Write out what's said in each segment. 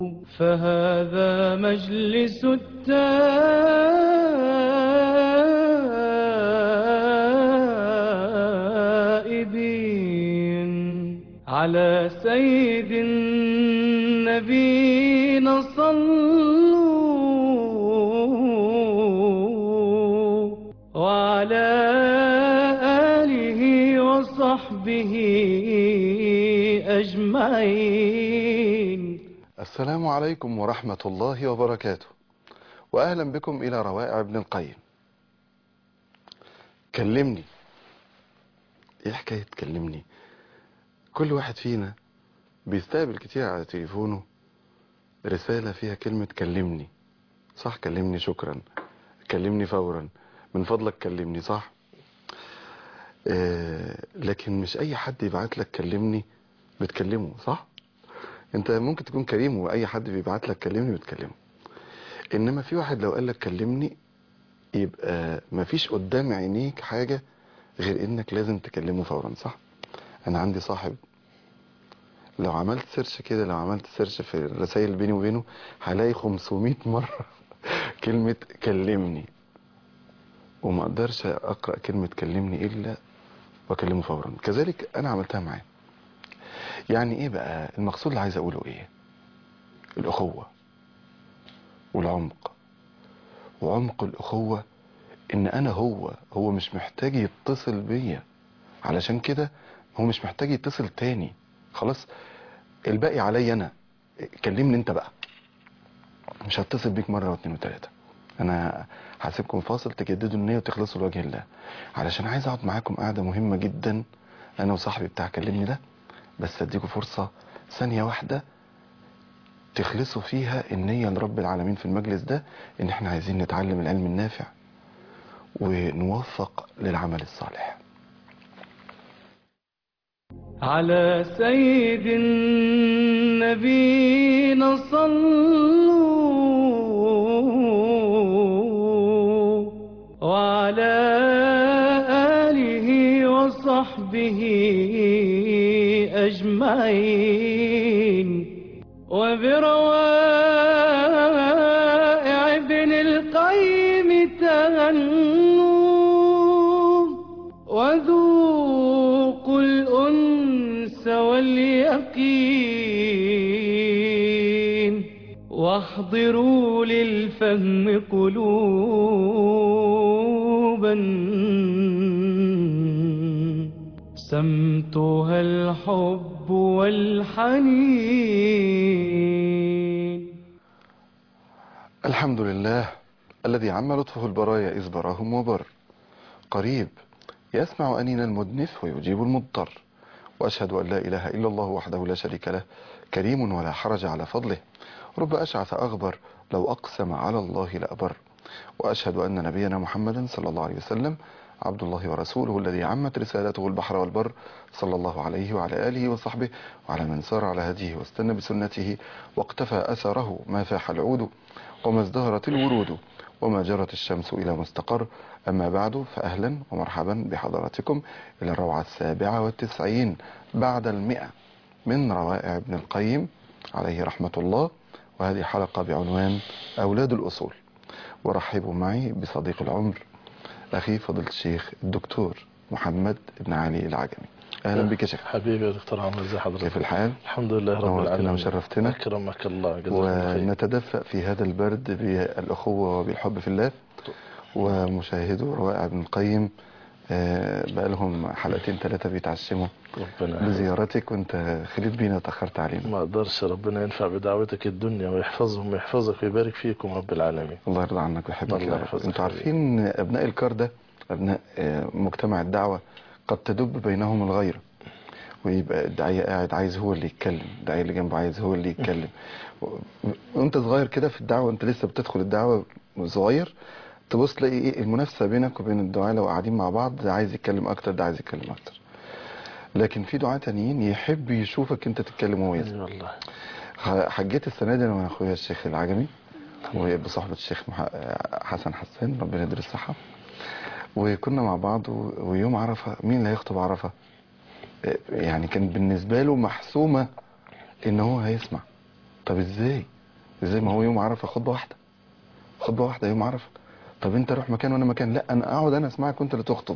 فهذا مجلس التائبين على سيد النبينا صلوا وعلى آله وصحبه أجمعين السلام عليكم ورحمة الله وبركاته وأهلا بكم إلى روائع ابن القيم كلمني إيه حكاية كلمني كل واحد فينا بيستقبل كتير على تليفونه رسالة فيها كلمة كلمني صح كلمني شكرا كلمني فورا من فضلك كلمني صح آه لكن مش أي حد يبعت لك كلمني بتكلمه صح انت ممكن تكون كريم واي حد بيبعت لك كلمني بتكلمه انما في واحد لو قال لك كلمني يبقى مفيش قدام عينيك حاجة غير انك لازم تكلمه فورا صح انا عندي صاحب لو عملت سيرش كده لو عملت سيرش في الرسائل بيني وبينه هلاقي 500 مرة كلمة كلمني وما اقدرش اقرأ كلمة كلمني الا واكلمه فورا كذلك انا عملتها معاه يعني ايه بقى المقصود اللي عايز اقوله ايه الاخوة والعمق وعمق الاخوة ان انا هو هو مش محتاج يتصل بيا علشان كده هو مش محتاج يتصل تاني خلاص الباقي عليا انا كلمني انت بقى مش هتصل بيك مرة واثنين وثلاثة انا هسيبكم فاصل تجددوا النية وتخلصوا لوجه الله علشان عايز اقعد معاكم قعدة مهمة جدا انا وصاحبي بتاع كلمني ده بس اديكم فرصة ثانية واحدة تخلصوا فيها النية لرب العالمين في المجلس ده ان احنا عايزين نتعلم العلم النافع ونوفق للعمل الصالح على سيد النبينا صلوا وعلى آله وصحبه أجمعين وبروائع ابن القيم تغنوا وذوقوا الأنس واليقين واحضروا للفهم قلوبا سمتها الحب والحنين الحمد لله الذي عم لطفه البرايا إذ براهم وبر قريب يسمع أنين المدنف ويجيب المضطر وأشهد أن لا إله إلا الله وحده لا شريك له كريم ولا حرج على فضله رب أشعث أغبر لو أقسم على الله لأبر وأشهد أن نبينا محمدا صلى الله عليه وسلم عبد الله ورسوله الذي عمت رسالته البحر والبر صلى الله عليه وعلى آله وصحبه وعلى من سار على هديه واستنى بسنته واقتفى أثره ما فاح العود وما ازدهرت الورود وما جرت الشمس إلى مستقر أما بعد فأهلا ومرحبا بحضراتكم إلى الروعة السابعة والتسعين بعد المئة من روائع ابن القيم عليه رحمة الله وهذه حلقة بعنوان أولاد الأصول ورحبوا معي بصديق العمر أخي فضيلة الشيخ الدكتور محمد بن علي العجمي أهلا بك يا شيخ حبيبي يا دكتور عمرو ازي حضرتك كيف الحال الحمد لله رب نورتنا العالمين وشرفتنا. اكرمك الله جزاك الله خير ونتدفأ في هذا البرد بالأخوة وبالحب في الله ومشاهدو روائع ابن القيم آه، بقالهم حلقتين ثلاثة بيتعشموا ربنا يحفظك. بزيارتك وانت خليت بينا تأخرت علينا ما اقدرش ربنا ينفع بدعوتك الدنيا ويحفظهم ويحفظك ويبارك فيكم رب العالمين الله يرضى عنك ويحبك الله يا رب يحفظك انتوا حبيبي. عارفين أبناء الكار ده أبناء آه، مجتمع الدعوة قد تدب بينهم الغيرة ويبقى الداعية قاعد عايز هو اللي يتكلم الداعية اللي جنبه عايز هو اللي يتكلم و- وانت صغير كده في الدعوة انت لسه بتدخل الدعوة صغير تبص تلاقي ايه المنافسة بينك وبين الدعاة لو قاعدين مع بعض ده عايز يتكلم اكتر ده عايز يتكلم اكتر لكن في دعاة تانيين يحب يشوفك انت تتكلم وهو يسمع اي والله ح- حجيت السنة دي انا واخويا الشيخ العجمي وبصحبة الشيخ مح- حسن حسان ربنا يديله الصحة وكنا مع بعض و- ويوم عرفة مين اللي هيخطب عرفة يعني كان بالنسبة له محسومة ان هو هيسمع طب ازاي ازاي ما هو يوم عرفه خطبه واحده خطبه واحده يوم عرفه طب انت روح مكان وانا مكان لا انا اقعد انا اسمعك وانت اللي تخطب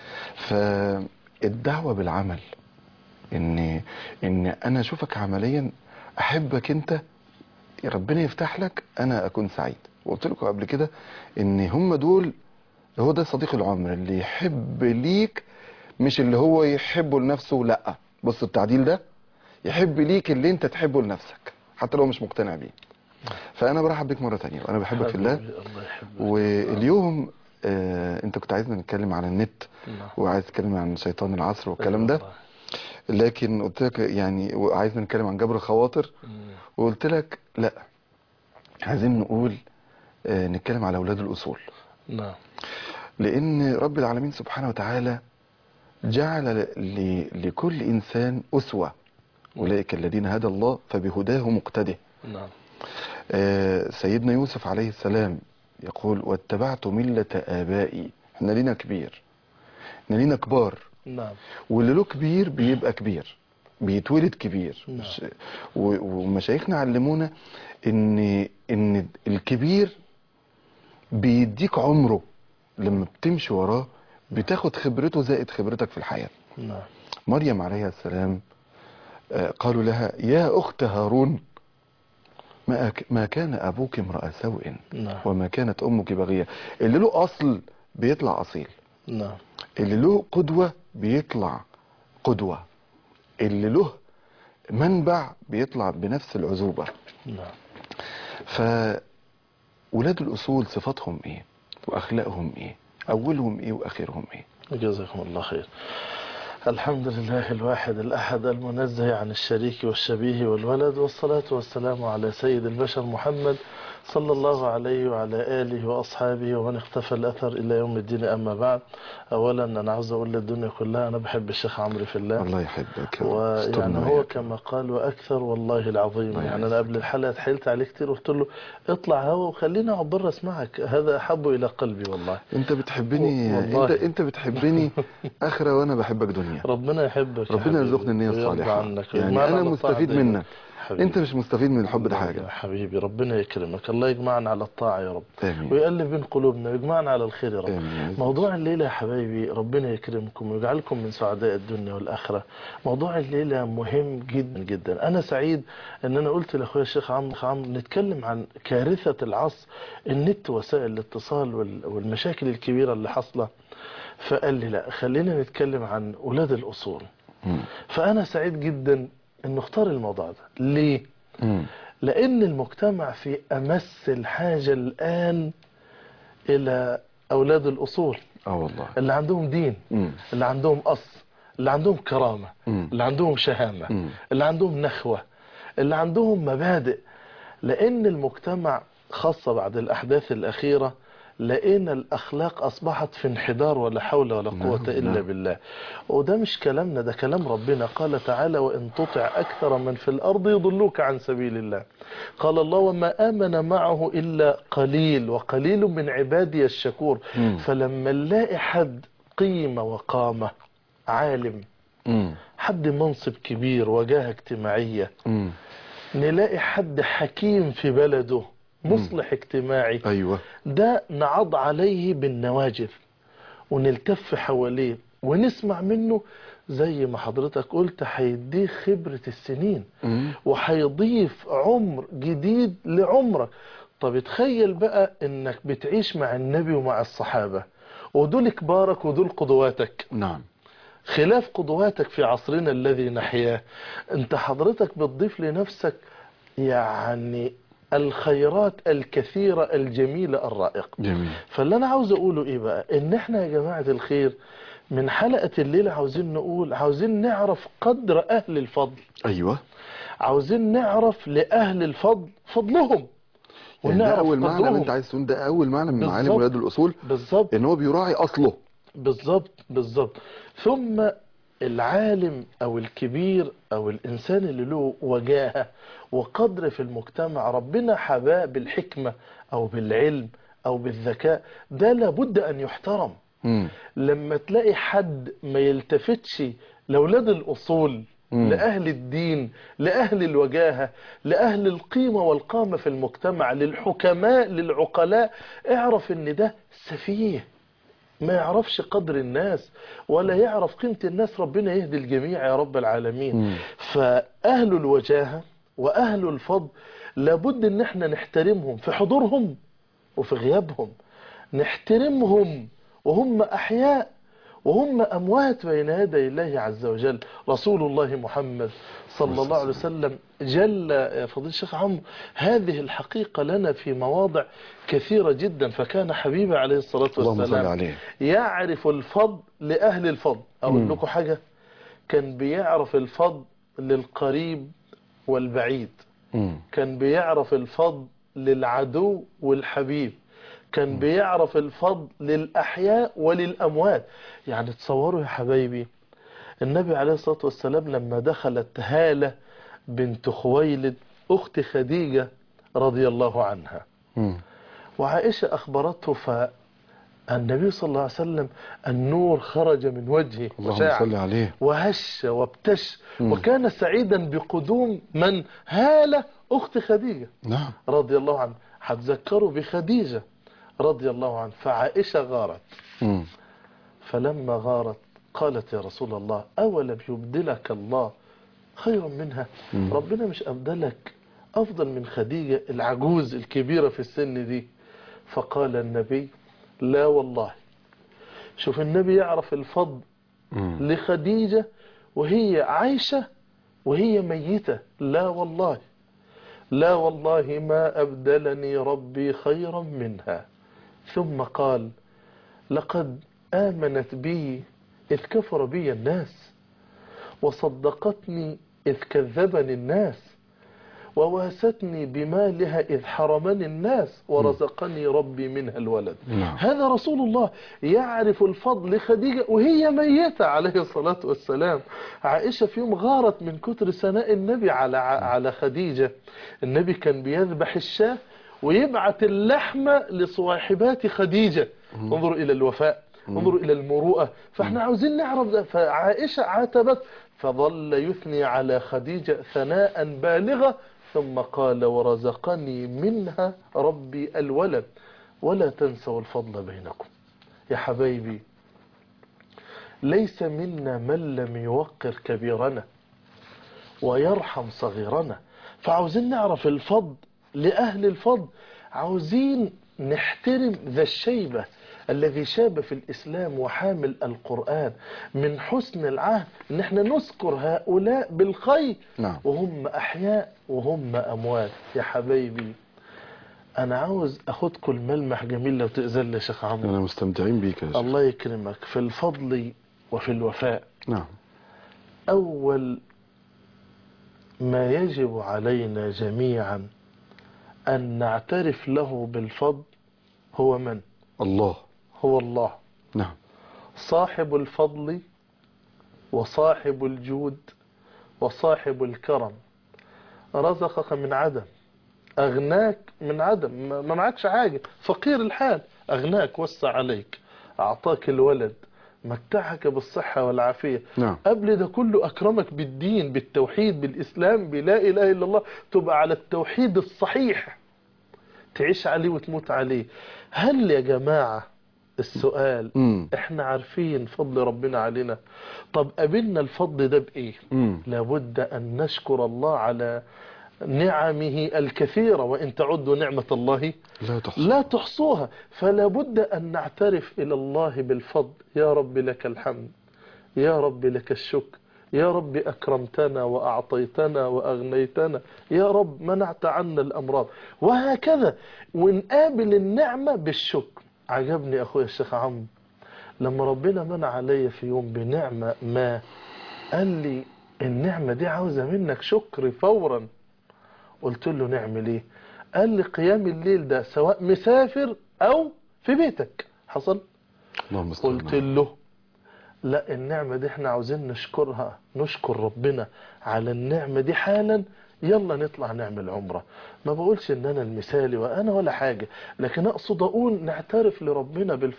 فالدعوه بالعمل ان ان انا اشوفك عمليا احبك انت ربنا يفتح لك انا اكون سعيد وقلت لكم قبل كده ان هم دول هو ده صديق العمر اللي يحب ليك مش اللي هو يحبه لنفسه لا بص التعديل ده يحب ليك اللي انت تحبه لنفسك حتى لو مش مقتنع بيه فانا برحب بك مره تانية وانا بحبك في الله حبيبي، الله يحبك واليوم آه انت كنت عايزنا نتكلم عن النت نعم. وعايز تتكلم عن شيطان العصر والكلام ده والله. لكن قلت لك يعني وعايزنا نتكلم عن جبر الخواطر مم. وقلت لك لا عايزين نقول آه نتكلم على اولاد الاصول نعم لان رب العالمين سبحانه وتعالى جعل ل- لكل انسان اسوه اولئك الذين هدى الله فبهداه مقتده نعم آه، سيدنا يوسف عليه السلام يقول واتبعت ملة آبائي احنا لينا كبير احنا لينا كبار نعم واللي له كبير بيبقى كبير بيتولد كبير نعم. مش- و- ومشايخنا علمونا ان ان الكبير بيديك عمره لما بتمشي وراه بتاخد خبرته زائد خبرتك في الحياة نعم مريم عليه السلام آه، قالوا لها يا أخت هارون ما أك- ما كان أبوك امرأ سوء نعم وما كانت أمك بغية اللي له أصل بيطلع أصيل نعم اللي له قدوة بيطلع قدوة اللي له منبع بيطلع بنفس العذوبة نعم فولاد الأصول صفاتهم إيه وأخلاقهم إيه أولهم إيه وآخرهم إيه جزاكم الله خير الحمد لله الواحد الأحد المنزه عن الشريك والشبيه والولد والصلاة والسلام على سيد البشر محمد صلى الله عليه وعلى آله وأصحابه ومن اختفى الأثر إلى يوم الدين أما بعد أولا أنا عاوز أقول للدنيا كلها أنا بحب الشيخ عمرو في الله الله يحبك يا رب. ويعني استرنا هو وإياك. كما قال واكثر والله العظيم الله يعني انا يعزك. قبل الحلقه اتحايلت عليه كتير قلت له اطلع هوا وخليني اقعد بره اسمعك هذا احب الى قلبي والله انت بتحبني والله. انت انت بتحبني اخره وانا بحبك دنيا ربنا يحبك يا ربنا حبيبي يرزقني النية ويرضى الصالحة عنك يعني ويجمعنا انا على الطاعة مستفيد دايما. منك حبيبي. انت مش مستفيد من الحب ده يا حاجة حبيبي ربنا يكرمك الله يجمعنا على الطاعة يا رب امين ويألف بين قلوبنا ويجمعنا على الخير يا رب امين يا عزيزي. موضوع الليلة يا حبايبي ربنا يكرمكم ويجعلكم من سعداء الدنيا والآخرة موضوع الليلة مهم جدا جدا أنا سعيد أن أنا قلت لأخويا الشيخ عمرو أخ عمرو نتكلم عن كارثة العصر النت وسائل الاتصال وال- والمشاكل الكبيرة اللي حاصلة فقال لي لا خلينا نتكلم عن أولاد الأصول مم. فأنا سعيد جدا أن اختار الموضوع ده ليه؟ مم. لأن المجتمع في أمس الحاجة الآن إلى أولاد الأصول اه والله اللي عندهم دين مم. اللي عندهم أصل اللي عندهم كرامة مم. اللي عندهم شهامة مم. اللي عندهم نخوة اللي عندهم مبادئ لأن المجتمع خاصة بعد الأحداث الأخيرة لقينا الأخلاق أصبحت في انحدار ولا حول ولا نعم، قوة إلا نعم. بالله وده مش كلامنا ده كلام ربنا قال تعالى وإن تطع أكثر من في الأرض يضلوك عن سبيل الله قال الله وما آمن معه إلا قليل وقليل من عبادي الشكور مم. فلما نلاقي حد قيمة وقامة عالم مم. حد منصب كبير وجاهة اجتماعية مم. نلاقي حد حكيم في بلده مصلح اجتماعي ايوه ده نعض عليه بالنواجذ ونلتف حواليه ونسمع منه زي ما حضرتك قلت هيديه خبرة السنين مم. وهيضيف عمر جديد لعمرك طب تخيل بقى انك بتعيش مع النبي ومع الصحابة ودول كبارك ودول قدواتك نعم خلاف قدواتك في عصرنا الذي نحياه انت حضرتك بتضيف لنفسك يعني الخيرات الكثيرة الجميلة الرائقة جميل فاللي انا عاوز اقوله ايه بقى ان احنا يا جماعة الخير من حلقة الليلة عاوزين نقول عاوزين نعرف قدر اهل الفضل ايوه عاوزين نعرف لأهل الفضل فضلهم يعني ده ونعرف اول معنى اللي قدرهم انت عايز تقول ده اول معنى من معالم بالظبط. ولاد الاصول بالظبط ان هو بيراعي اصله بالظبط بالظبط ثم العالم او الكبير او الانسان اللي له وجاهة وقدر في المجتمع ربنا حباه بالحكمة او بالعلم او بالذكاء ده لابد ان يحترم مم. لما تلاقي حد ما يلتفتش لأولاد الأصول مم. لأهل الدين لأهل الوجاهة لأهل القيمة والقامة في المجتمع للحكماء للعقلاء اعرف ان ده سفيه ما يعرفش قدر الناس ولا يعرف قيمة الناس ربنا يهدي الجميع يا رب العالمين مم. فأهل الوجاهة وأهل الفضل لابد ان احنا نحترمهم في حضورهم وفي غيابهم نحترمهم وهم أحياء وهم أموات بين يدي الله عز وجل رسول الله محمد صلى الله عليه وسلم جل يا فضيل الشيخ عمرو هذه الحقيقة لنا في مواضع كثيرة جدا فكان حبيبي عليه الصلاة اللهم صل والسلام عليه يعرف الفضل لأهل الفضل أقول مم. لكم حاجة كان بيعرف الفضل للقريب والبعيد مم. كان بيعرف الفضل للعدو والحبيب كان بيعرف الفضل للأحياء وللأموات يعني تصوروا يا حبايبي النبي عليه الصلاة والسلام لما دخلت هالة بنت خويلد أخت خديجة رضي الله عنها مم. وعائشة أخبرته فالنبي صلى الله عليه وسلم النور خرج من وجهه اللهم وشاع صل عليه وهش وابتش مم. وكان سعيدا بقدوم من هالة أخت خديجة نعم رضي الله عنه هتذكروا بخديجة رضي الله عنه فعائشة غارت مم. فلما غارت قالت يا رسول الله أولم يبدلك الله خيرا منها مم. ربنا مش أبدلك أفضل من خديجة العجوز الكبيرة في السن دي فقال النبي لا والله شوف النبي يعرف الفضل مم. لخديجة وهي عايشة وهي ميتة لا والله لا والله ما أبدلني ربي خيرا منها ثم قال لقد آمنت بي إذ كفر بي الناس وصدقتني إذ كذبني الناس وواستني بمالها إذ حرمني الناس ورزقني ربي منها الولد نعم. هذا رسول الله يعرف الفضل لخديجة وهي ميتة عليه الصلاة والسلام عائشة في يوم غارت من كتر ثناء النبي على على خديجة النبي كان بيذبح الشاة ويبعت اللحمة لصواحبات خديجة انظروا إلى الوفاء انظروا إلى المروءة فاحنا عاوزين نعرف ده فعائشة عاتبت فظل يثني على خديجة ثناء بالغة ثم قال ورزقني منها ربي الولد ولا تنسوا الفضل بينكم يا حبايبي ليس منا من لم يوقر كبيرنا ويرحم صغيرنا فعاوزين نعرف الفضل لأهل الفضل عاوزين نحترم ذا الشيبة الذي شاب في الإسلام وحامل القرآن من حسن العهد ان احنا نذكر هؤلاء بالخير نعم. وهم أحياء وهم أموات يا حبايبي أنا عاوز أخدكم الملمح جميل لو تأذن لي يا شيخ عمرو أنا مستمتعين بيك يا شيخ الله يكرمك في الفضل وفي الوفاء نعم أول ما يجب علينا جميعا أن نعترف له بالفضل هو من؟ الله هو الله نعم صاحب الفضل وصاحب الجود وصاحب الكرم رزقك من عدم أغناك من عدم ما ما معكش حاجة فقير الحال أغناك وسع عليك أعطاك الولد متعك بالصحة والعافية نعم. قبل ده كله أكرمك بالدين بالتوحيد بالإسلام بلا إله إلا الله تبقى على التوحيد الصحيح تعيش عليه وتموت عليه هل يا جماعة السؤال مم. احنا عارفين فضل ربنا علينا طب قابلنا الفضل ده بإيه مم. لابد أن نشكر الله على نعمه الكثيرة وإن تعدوا نعمة الله لا تحصى لا تحصوها فلا بد أن نعترف إلى الله بالفضل يا رب لك الحمد يا رب لك الشكر يا رب أكرمتنا وأعطيتنا وأغنيتنا يا رب منعت عنا الأمراض وهكذا ونقابل النعمة بالشكر عجبني أخويا الشيخ عمرو لما ربنا منع علي في يوم بنعمة ما قال لي النعمة دي عاوزة منك شكر فورا قلت له نعمل ايه قال لي قيام الليل ده سواء مسافر او في بيتك حصل اللهم صل قلت على له لا النعمة دي احنا عاوزين نشكرها نشكر ربنا على النعمة دي حالا يلا نطلع نعمل عمرة ما بقولش ان انا المثالي وانا ولا حاجة لكن اقصد اقول نعترف لربنا بالفضل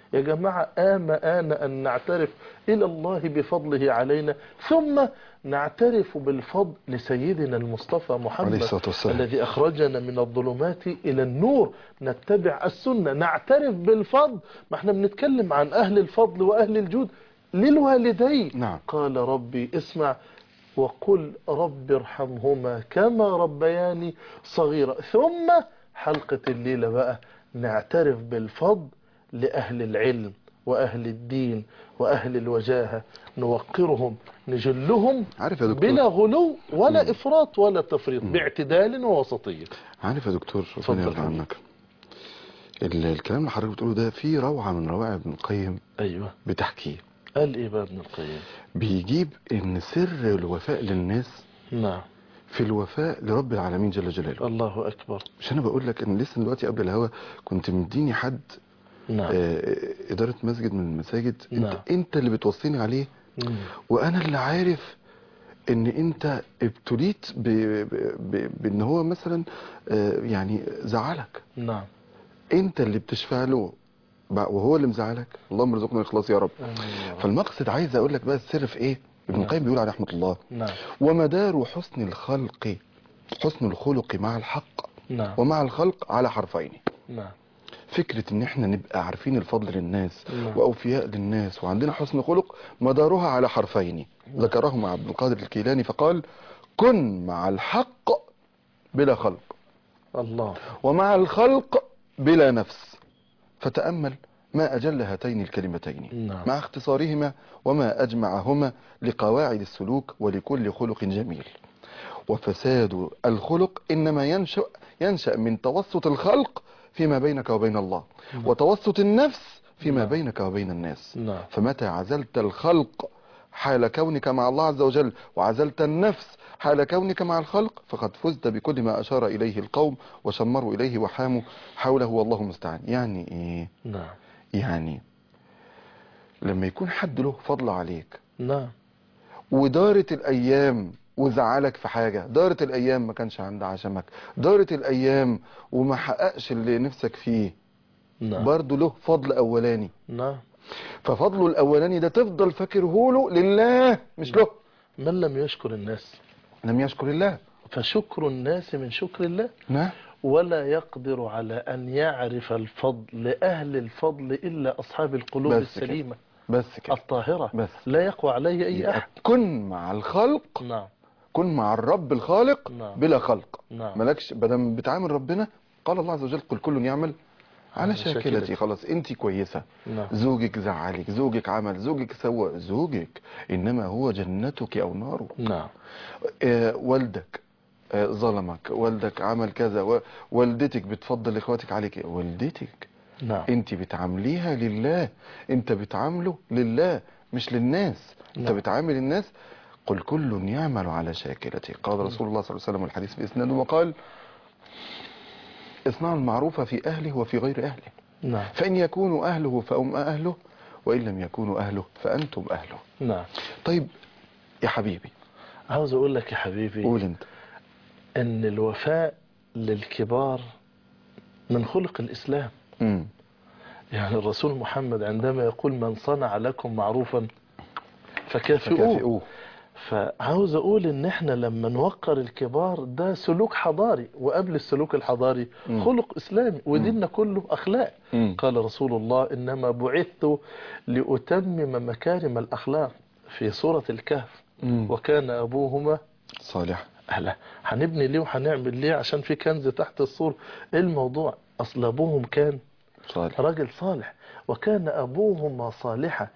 يا جماعة آم آن أن نعترف إلى الله بفضله علينا ثم نعترف بالفضل لسيدنا المصطفى محمد عليه الصلاة والسلام. الذي أخرجنا من الظلمات إلى النور نتبع السنة نعترف بالفضل ما احنا بنتكلم عن أهل الفضل وأهل الجود للوالدين نعم. قال ربي اسمع وقل رب ارحمهما كما ربياني صغيرة ثم حلقة الليلة بقى نعترف بالفضل لأهل العلم وأهل الدين وأهل الوجاهة نوقرهم نجلهم عارف يا دكتور بلا غلو ولا إفراط ولا تفريط باعتدال ووسطية عارف يا دكتور اتفضل ربنا يرضى حبيبي. عنك ال- الكلام اللي حضرتك بتقوله ده فيه روعة من روائع ابن القيم أيوة بتحكيه قال إيه بقى ابن القيم بيجيب ان سر الوفاء للناس نعم في الوفاء لرب العالمين جل جلاله الله أكبر مش انا بقول لك ان لسه دلوقتي قبل الهوا كنت مديني حد نعم آه، اداره مسجد من المساجد انت نعم. انت اللي بتوصيني عليه مم. وانا اللي عارف ان انت ابتليت ب... ب... ب... بان هو مثلا آه، يعني زعلك نعم انت اللي بتشفع له بقى وهو اللي مزعلك اللهم ارزقنا الاخلاص يا رب آمين يا رب. فالمقصد عايز اقول لك بقى السر في ايه ابن نعم. القيم بيقول عليه رحمه الله نعم ومدار حسن الخلق حسن الخلق مع الحق نعم ومع الخلق على حرفين نعم فكرة ان احنا نبقى عارفين الفضل للناس نعم. واوفياء للناس وعندنا حسن خلق مدارها على حرفين ذكرهما عبد القادر الكيلاني فقال كن مع الحق بلا خلق الله ومع الخلق بلا نفس فتأمل ما أجل هاتين الكلمتين نعم. مع اختصارهما وما أجمعهما لقواعد السلوك ولكل خلق جميل وفساد الخلق إنما ينشأ, ينشأ من توسط الخلق فيما بينك وبين الله وتوسط النفس فيما نعم. بينك وبين الناس نعم فمتى عزلت الخلق حال كونك مع الله عز وجل وعزلت النفس حال كونك مع الخلق فقد فزت بكل ما أشار إليه القوم وشمروا إليه وحاموا حوله والله المستعان يعني إيه نعم يعني لما يكون حد له فضل عليك نعم ودارت الأيام وزعلك في حاجة دارت الأيام ما كانش عند عشمك دارت الأيام وما حققش اللي نفسك فيه نعم برضه له فضل أولاني نعم ففضله الأولاني ده تفضل فاكره له لله مش له من لم يشكر الناس لم يشكر الله فشكر الناس من شكر الله نعم ولا يقدر على أن يعرف الفضل لأهل الفضل إلا أصحاب القلوب بس السليمة بس كده الطاهرة بس لا يقوى عليه أي أحد كن مع الخلق نعم كن مع الرب الخالق نعم. بلا خلق نعم. مالكش بدل بتعامل ربنا قال الله عز وجل قل كل يعمل على على شاكلتي شاكلتي. خلاص انت كويسة نعم زوجك زعلك زوجك عمل زوجك سوى زوجك انما هو جنتك او ناره نعم آه والدك آه ظلمك والدك عمل كذا و- والدتك بتفضل اخواتك عليك والدتك نعم انت بتعامليها لله انت بتعامله لله مش للناس انت نعم. بتعامل الناس قل كل يعمل على شاكلته قال رسول الله صلى الله عليه وسلم الحديث بإسناده وقال اصنعوا المعروف في أهله وفي غير أهله نعم فإن يكونوا أهله فأم أهله وإن لم يكونوا أهله فأنتم أهله نعم طيب يا حبيبي عاوز أقول لك يا حبيبي قول انت أن الوفاء للكبار من خلق الإسلام مم. يعني الرسول محمد عندما يقول من صنع لكم معروفا فكافئوه فكافئوه فعاوز اقول ان احنا لما نوقر الكبار ده سلوك حضاري وقبل السلوك الحضاري مم. خلق اسلامي وديننا كله اخلاق مم. قال رسول الله انما بعثت لاتمم مكارم الاخلاق في سورة الكهف مم. وكان ابوهما صالح أهلا هنبني ليه وهنعمل ليه عشان في كنز تحت السور ايه الموضوع اصل ابوهم كان صالح راجل صالح وكان أبوهما صالحا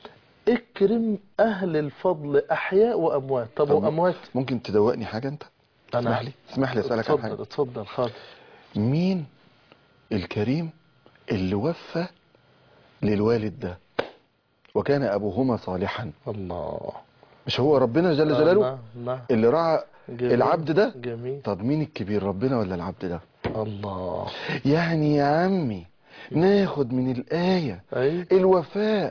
اكرم أهل الفضل أحياء وأموات طب طب وأموات ممكن تدوقني حاجة انت اسمح لي اسمح لي اسألك عن حاجة اتفضل اتفضل خالد مين الكريم اللي وفى للوالد ده وكان ابوهما صالحا الله مش هو ربنا جل جلاله نعم نعم اللي رعى جميل. العبد ده جميل طب مين الكبير ربنا ولا العبد ده الله يعني يا عمي ناخد من الآية أي الوفاء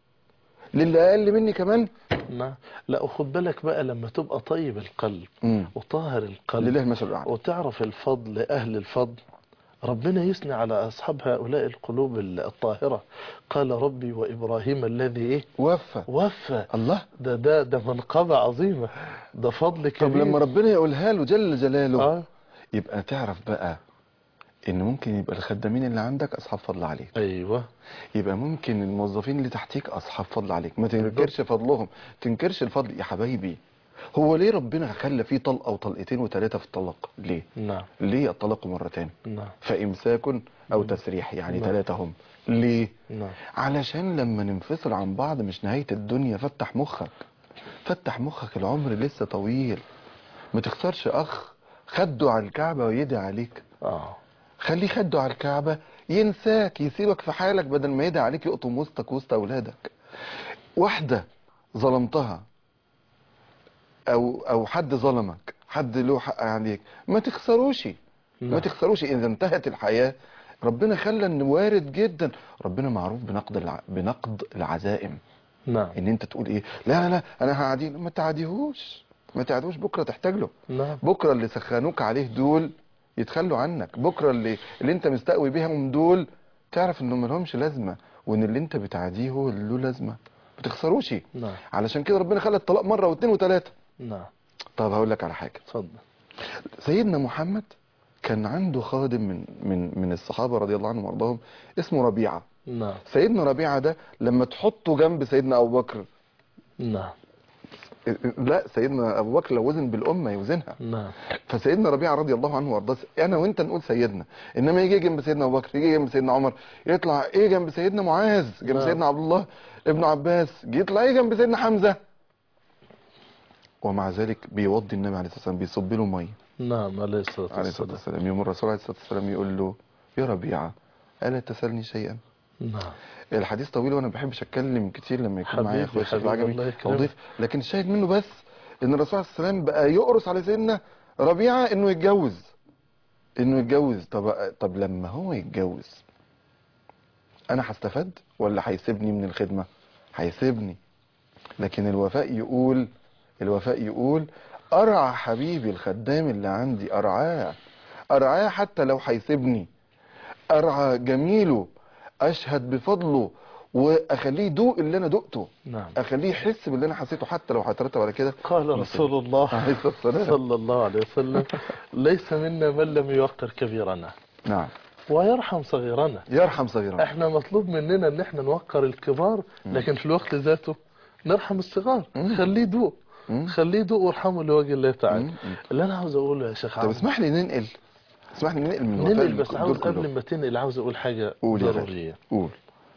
للي أقل مني كمان نعم لا وخد بالك بقى لما تبقى طيب القلب مم. وطاهر القلب لله المثل الأعلى وتعرف الفضل أهل الفضل ربنا يثني على أصحاب هؤلاء القلوب الطاهرة قال ربي وإبراهيم الذي إيه وفى وفى الله ده ده ده منقبة عظيمة ده فضل كبير طب لما ربنا يقولها له جل جلاله آه. يبقى تعرف بقى ان ممكن يبقى الخدامين اللي عندك اصحاب فضل عليك أيوة يبقى ممكن الموظفين اللي تحتيك اصحاب فضل عليك ما تنكرش فضلهم تنكرش الفضل يا حبايبي هو ليه ربنا خلى فيه طلقه وطلقتين وثلاثه في الطلاق ليه نعم ليه الطلاق مرتين نعم فامساك او تسريح يعني نعم. ثلاثه هم ليه نعم علشان لما ننفصل عن بعض مش نهايه الدنيا فتح مخك فتح مخك العمر لسه طويل ما تخسرش اخ خده على الكعبه ويدعي عليك آه خليه خده على الكعبة ينساك يسيبك في حالك بدل ما يدعي عليك يقطم وسطك وسط أولادك واحدة ظلمتها أو أو حد ظلمك حد له حق عليك ما تخسروش ما نعم. تخسروش إذا انتهت الحياة ربنا خلى إن وارد جدا ربنا معروف بنقد الع... بنقد العزائم نعم ان انت تقول ايه لا لا لا انا هعاديه ما تعاديهوش ما تعاديهوش بكره تحتاج له نعم بكره اللي سخنوك عليه دول يتخلوا عنك بكره اللي اللي انت مستقوي بيهم دول تعرف انهم ملهمش لازمه وان اللي انت بتعاديه هو اللي له لازمه ما تخسروش نعم علشان كده ربنا خلى الطلاق مره واثنين وثلاثه نعم طب هقول لك على حاجه اتفضل سيدنا محمد كان عنده خادم من من من الصحابه رضي الله عنهم وارضاهم اسمه ربيعه نعم سيدنا ربيعه ده لما تحطه جنب سيدنا ابو بكر نعم لا سيدنا ابو بكر لو وزن بالامه يوزنها نعم فسيدنا ربيعه رضي الله عنه وارضاه انا وانت نقول سيدنا انما يجي جنب سيدنا ابو بكر يجي جنب سيدنا عمر يطلع ايه جنب سيدنا معاذ جنب نعم. سيدنا عبد الله ابن عباس يطلع ايه جنب سيدنا حمزه ومع ذلك بيوضي النبي عليه الصلاه والسلام بيصب له ميه نعم عليه الصلاة عليه الصلاه والسلام والسلام يوم الرسول عليه الصلاه والسلام يقول له يا ربيعه الا تسالني شيئا نعم الحديث طويل وانا ما بحبش اتكلم كتير لما يكون معايا حبيبي، اخويا الشيخ حبيبي، العجمي الله او يكرمك. ضيف لكن الشاهد منه بس ان الرسول عليه السلام بقى يقرص على سيدنا ربيعه انه يتجوز انه يتجوز طب طب لما هو يتجوز انا هستفاد ولا هيسيبني من الخدمه هيسيبني لكن الوفاء يقول الوفاء يقول ارعى حبيبي الخدام اللي عندي ارعاه ارعاه حتى لو هيسيبني ارعى جميله اشهد بفضله واخليه يدوق اللي انا دقته نعم اخليه يحس باللي انا حسيته حتى لو هيترتب على كده قال رسول الله عليه الصلاه والسلام صلى الله عليه وسلم ليس منا من لم يوقر كبيرنا نعم ويرحم صغيرنا يرحم صغيرا احنا مطلوب مننا ان احنا نوقر الكبار لكن في الوقت ذاته نرحم الصغار مم. خليه يدوق مم. خليه يدوق وارحمه لوجه الله تعالى مم. مم. اللي انا عاوز اقوله يا شيخ طب عمرو اسمح لي ننقل اسمح لي ننقل من الوفاء ننقل اللي بس دول عاوز كلهم. قبل ما تنقل عاوز اقول حاجه قول يا ضروريه غالي قول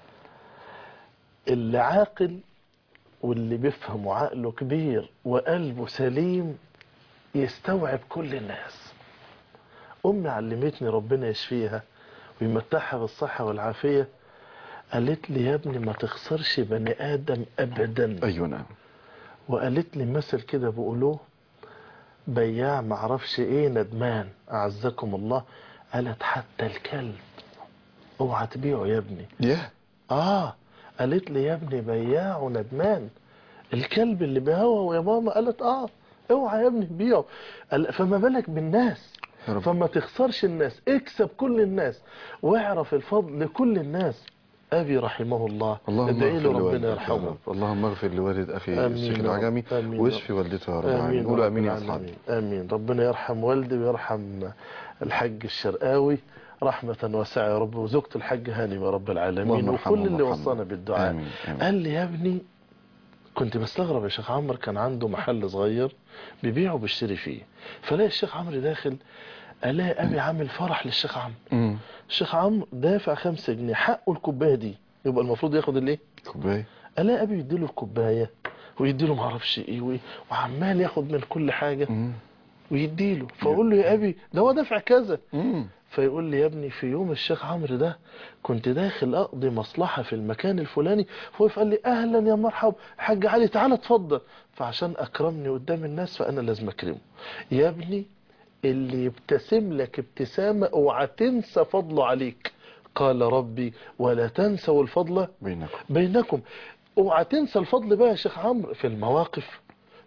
اللي عاقل واللي بيفهم وعقله كبير وقلبه سليم يستوعب كل الناس أمي علمتني ربنا يشفيها ويمتعها بالصحة والعافية قالت لي يا ابني ما تخسرش بني آدم أبدا ايوه نعم وقالت لي مثل كده بيقولوه بياع معرفش ايه ندمان أعزكم الله قالت حتى الكلب اوعى تبيعه يا ابني ياه اه قالت لي يا ابني بياع وندمان الكلب اللي بهوى يا ماما قالت اه اوعى يا ابني تبيعه قال فما بالك بالناس يا رب. فما تخسرش الناس اكسب كل الناس واعرف الفضل لكل الناس ابي رحمه الله اللهم ادعي اغفر له لوالدك ربنا يا يرحمه رب. اللهم اغفر لوالد اخي آمين الشيخ يا رب. العجمي آمين يا واشفي والدته يا رب العالمين امين قولوا رب امين يا العالمين. اصحابي امين ربنا يرحم والدي ويرحم الحاج الشرقاوي رحمة واسعة يا رب وزوجته الحاج هاني يا رب العالمين اللهم ارحمه وكل اللي وارحمه. وصانا بالدعاء آمين. آمين. قال لي يا ابني كنت بستغرب يا شيخ عمرو كان عنده محل صغير بيبيع وبيشتري فيه فلاقي الشيخ عمرو داخل الاقي ابي عامل فرح للشيخ عمرو امم الشيخ عمرو دافع خمسة جنيه حقه الكوبايه دي يبقى المفروض ياخد الايه كوبايه الاقي ابي يديله الكوبايه ويديله معرفش ايه وإيه، وعمال ياخد من كل حاجه امم ويديله فاقول له يا ابي ده هو دافع كذا امم فيقول لي يا ابني في يوم الشيخ عمرو ده كنت داخل اقضي مصلحه في المكان الفلاني فوقف قال لي اهلا يا مرحب حاج علي تعالى اتفضل فعشان اكرمني قدام الناس فانا لازم اكرمه يا ابني اللي يبتسم لك ابتسامه اوعى تنسى فضله عليك قال ربي ولا تنسوا الفضل بينكم بينكم اوعى تنسى الفضل بقى يا شيخ عمرو في المواقف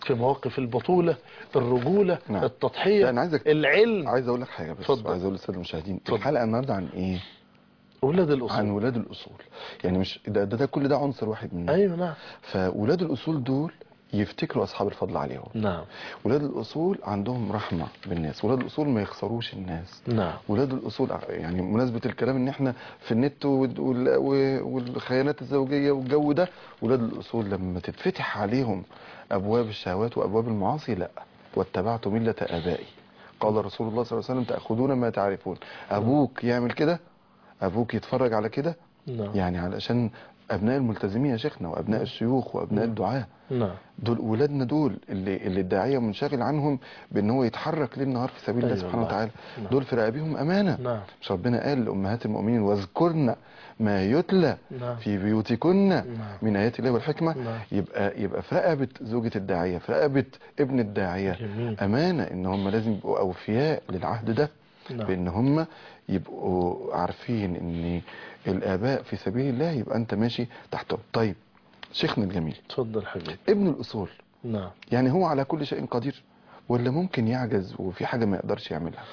في مواقف البطولة الرجولة نعم. التضحية لا، أنا عايزك- العلم عايز اقول لك حاجه بس اتفضل. عايز اقول للساده المشاهدين اتفضل. الحلقه النهارده عن ايه أولاد عن الأصول ولاد الاصول يعني مش ده, ده, ده كل ده عنصر واحد منه أيوة نعم فولاد الاصول دول يفتكروا اصحاب الفضل عليهم نعم ولاد الاصول عندهم رحمه بالناس ولاد الاصول ما يخسروش الناس نعم ولاد الاصول يعني مناسبه الكلام ان احنا في النت وال- وال- والخيانات الزوجيه والجو ده ولاد الاصول لما تتفتح عليهم ابواب الشهوات وابواب المعاصي لا واتبعت مله ابائي قال رسول الله صلى الله عليه وسلم تاخذون ما تعرفون ابوك يعمل كده ابوك يتفرج على كده نعم يعني علشان ابناء الملتزمين يا شيخنا وابناء الشيوخ وابناء الدعاه نعم دول ولادنا دول اللي اللي الداعيه منشغل عنهم بان هو يتحرك ليل نهار في سبيل الله أيوة سبحانه والله. وتعالى نعم. دول في رقابهم امانه نعم مش ربنا قال لامهات المؤمنين واذكرن ما يتلى نعم في بيوتكن نعم. من ايات الله والحكمه نعم. يبقى يبقى في رقبه زوجه الداعيه في رقبه ابن الداعيه جميل امانه ان هم لازم يبقوا اوفياء للعهد ده نعم بان هم يبقوا عارفين ان الاباء في سبيل الله يبقى انت ماشي تحتهم طيب شيخنا الجميل تفضل حبيبي ابن الاصول نعم يعني هو على كل شيء قدير ولا ممكن يعجز وفي حاجة ما يقدرش يعملها